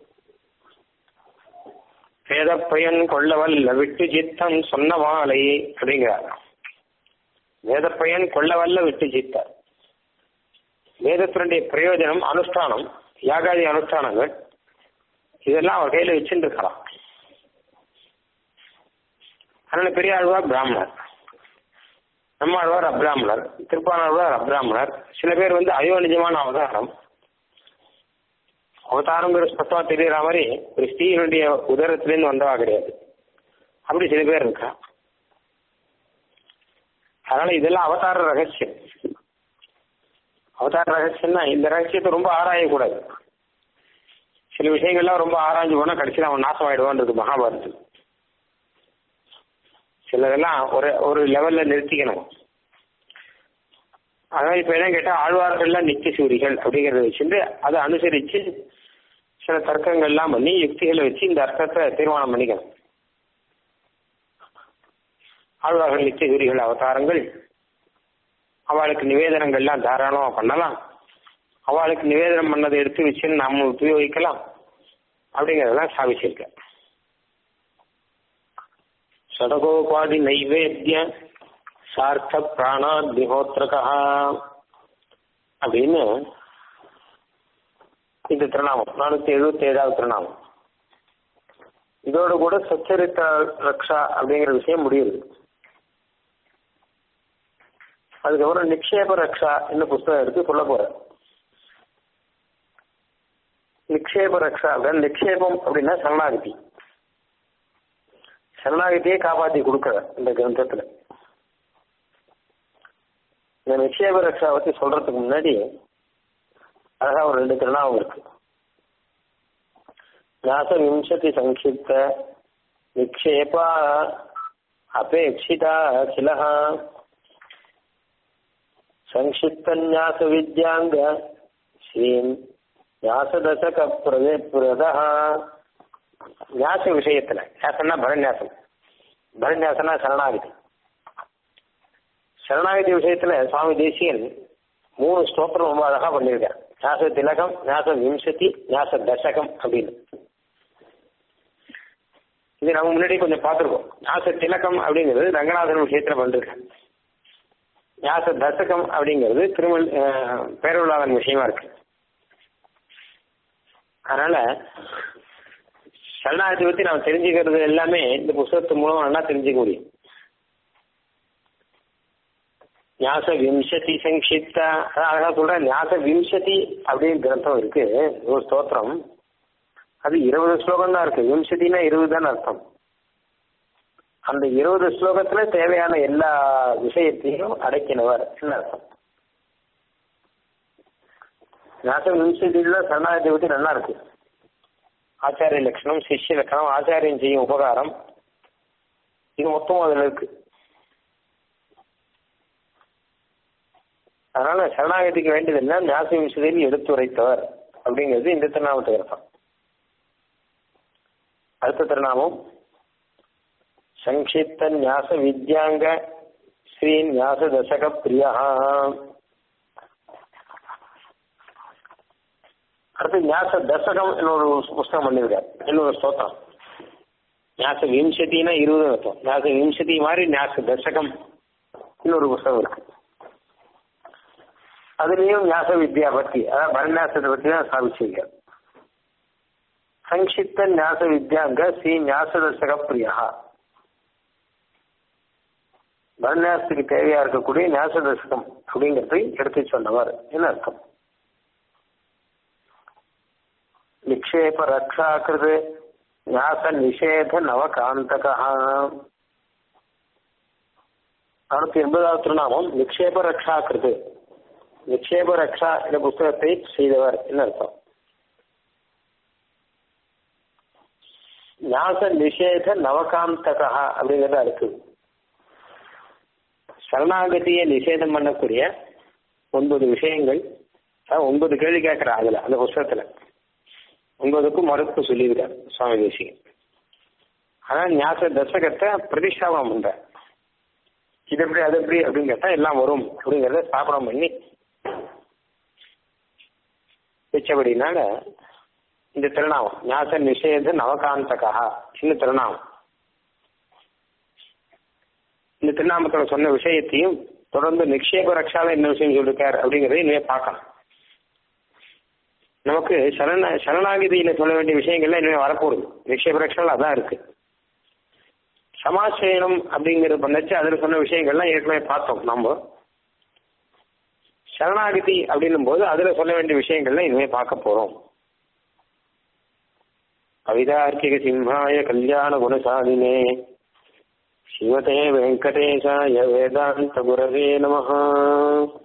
வேத பயன் கொள்ளவல்ல விட்டு சித்தம் சொன்ன மாலை அப்படிங்கிறார் வேத பயன் கொள்ளவல்ல விட்டு சித்தார் வேதத்தினுடைய பிரயோஜனம் அனுஷ்டானம் யாகாதி அனுஷ்டானங்கள் இதெல்லாம் அவர் கையில வச்சுட்டு இருக்கலாம் அதனால பெரியாழ்வார் பிராமணர் நம்மாழ்வார் அப்ராமணர் திருப்பானாழ்வார் அப்ராமணர் சில பேர் வந்து அயோனிஜமான அவதாரம் அவதாரங்கிற ஸ்பஷ்டமா தெரியற மாதிரி ஒரு ஸ்ரீனுடைய உதரத்திலேருந்து வந்தவா கிடையாது அப்படி சில பேர் இருக்கா அதனால இதெல்லாம் அவதார ரகசியம் அவதார ரகசியம்னா இந்த ரகசியத்தை ரொம்ப ஆராயக்கூடாது சில விஷயங்கள்லாம் ரொம்ப ஆராய்ஞ்சு போனா கடைசியில் அவன் நாசம் ஆயிடுவான்றது மகாபாரதம் சிலதெல்லாம் ஒரு ஒரு லெவல்ல நிறுத்திக்கணும் அதான் இப்ப என்ன கேட்டா ஆழ்வார்கள்லாம் நித்திய சூரிகள் அப்படிங்கறத வச்சுட்டு அதை அனுசரிச்சு சில தர்க்கங்கள்லாம் பண்ணி யுக்திகளை வச்சு இந்த அர்த்தத்தை தீர்மானம் பண்ணிக்கணும் ஆழ்வார்கள் நித்திய சூரிகள் அவதாரங்கள் அவளுக்கு நிவேதனங்கள்லாம் தாராளமா பண்ணலாம் அவளுக்கு நிவேதனம் பண்ணதை எடுத்து வச்சு நாம உபயோகிக்கலாம் அப்படிங்கறதெல்லாம் சாதிச்சிருக்க சடகோபாதி நைவேத்திய சார்த்த பிராணாத்மிஹோத்திரகா அப்படின்னு இந்த திருநாமம் நானூத்தி எழுபத்தி ஏழாவது திருநாமம் இதோட கூட சச்சரித்த ரக்ஷா அப்படிங்கிற விஷயம் முடியுது அதுக்கப்புறம் நிக்ஷேப ரக்ஷா என்ன புஸ்தகம் எடுத்து சொல்ல போறேன் நிக்ஷேப ரக்ஷா அப்படின்னு நிக்ஷேபம் அப்படின்னா சரணாகதி சரணாகதியே காப்பாத்தி கொடுக்குற இந்த கிரந்தத்துல இந்த நிக்ஷேப ரக்ஷா பத்தி சொல்றதுக்கு முன்னாடி அழகா ஒரு ரெண்டு திருநாமம் இருக்கு ஞாச விம்சதி சங்கிப்த நிக்ஷேபா அபேட்சிதா சிலஹா சங்கிப்தன்யாச வித்யாங்க ஸ்ரீம் ஞாசதசக பிரதே பிரதா ஞாச விஷயத்துல ஞாசம்னா பரநியாசம் பரநியாசம்னா சரணாகதி சரணாகதி விஷயத்துல சுவாமி தேசியன் மூணு ஸ்தோத்திரம் ரொம்ப அழகா பண்ணியிருக்கார் ஞாச திலகம் ஞாச விம்சதி ஞாச தசகம் அப்படின்னு இது நம்ம முன்னாடி கொஞ்சம் பார்த்துருக்கோம் ஞாச திலகம் அப்படிங்கிறது ரங்கநாதன் விஷயத்துல பண்ணிருக்கேன் ஞாச தசகம் அப்படிங்கிறது திருமல் பேரவிழாவின் விஷயமா இருக்கு அதனால சரணாகதி பத்தி நாம் தெரிஞ்சுக்கிறது எல்லாமே இந்த புஸ்தகத்து மூலமா நல்லா தெரிஞ்சுக்க முடியும் ஞாச விம்சதி சங்கிப்த அதான் அழகா சொல்ற ஞாச விம்சதி அப்படின்னு கிரந்தம் இருக்கு ஒரு ஸ்தோத்திரம் அது இருபது ஸ்லோகம் தான் இருக்கு விம்சதினா இருபது தான் அர்த்தம் அந்த இருபது ஸ்லோகத்துல தேவையான எல்லா விஷயத்தையும் அடக்கினவர் என்ன அர்த்தம் ஞாச விம்சதியில சரணாகத்தை பத்தி நல்லா இருக்கு ஆச்சாரிய லட்சணம் சிஷ்ய லட்சணம் ஆச்சாரியம் செய்யும் உபகாரம் இது மொத்தம் அதுல இருக்கு அதனால சரணாகதிக்கு வேண்டியது என்ன ஞாச விம்சதியில் எடுத்துரைத்தவர் அப்படிங்கிறது இந்த திருநாமத்துக்கு அர்த்தம் அடுத்த திருநாமம் சங்கிப்த ஞாச வித்யாங்க ஸ்ரீ ஞாச தசக பிரியா அடுத்து ஞாச தசகம் இன்னொரு புஸ்தகம் பண்ணியிருக்காரு இன்னொரு ஸ்தோத்திரம் ஞாச விம்சத்தினா இருபது அர்த்தம் ஞாச விம்சதி மாதிரி ஞாச தசகம் இன்னொரு புஸ்தகம் இருக்கு அதுலேயும் ஞாச வித்யா பத்தி அதாவது பரநியாசத்தை பத்தி தான் ஸ்தாபிச்சிருக்கார் சங்கிப்த ஞாச வித்யாங்க ஸ்ரீ ஞாச தசக பிரியா பரநியாசத்துக்கு தேவையா இருக்கக்கூடிய ஞாச தசகம் அப்படிங்கிறதை எடுத்து சொன்னவர் என்ன அர்த்தம் நிக்ஷேப ரக்ஷாக்கிருது ஞாச நிஷேத நவகாந்தகா அடுத்து எண்பதாவது திருநாமம் நிக்ஷேப ரக்ஷாக்கிருது நிக்ஷேப ரக்ஷா என்ற புஸ்தகத்தை செய்தவர் என்ன அர்த்தம் ஞாச நிஷேத நவகாந்தகா அப்படிங்கிறதா இருக்கு சரணாகதியை நிஷேதம் பண்ணக்கூடிய ஒன்பது விஷயங்கள் ஒன்பது கேள்வி கேட்கிற அதுல அந்த புஸ்தகத்துல ஒன்பதுக்கும் மறுப்பு சொல்லியிருக்காரு சுவாமி தேசிகன் ஆனா ஞாச தசகத்தை பிரதிஷ்டாபனம் பண்ற இது எப்படி அது எப்படி அப்படின்னு கேட்டா எல்லாம் வரும் அப்படிங்கிறத ஸ்தாபனம் பண்ணி வச்சபடினால இந்த திருநாமம் ஞாச நிஷேத நவகாந்தகா சின்ன திருநாமம் இந்த திருநாமத்துல சொன்ன விஷயத்தையும் தொடர்ந்து நிக்ஷேப ரக்ஷால என்ன விஷயம் சொல்லிருக்காரு அப்படிங்கறத இனிமே பார்க்கலாம் நமக்கு சரண சரணாகிதியில சொல்ல வேண்டிய விஷயங்கள்லாம் இனிமே வரப்போகுது நிக்ஷேப ரக்ஷால அதான் இருக்கு சமாசயனம் அப்படிங்கிறது பண்ணச்சு அதுல சொன்ன விஷயங்கள்லாம் ஏற்கனவே பார்த்தோம் நம்ம சரணாகிதி அப்படின்னும் போது அதுல சொல்ல வேண்டிய விஷயங்கள்லாம் இனிமே பார்க்க போறோம் கவிதார்க்கிக சிம்ஹாய கல்யாண குணசாலினே ஸ்ரீமதே வெங்கடேசாய வேதாந்த குரவே நமஹ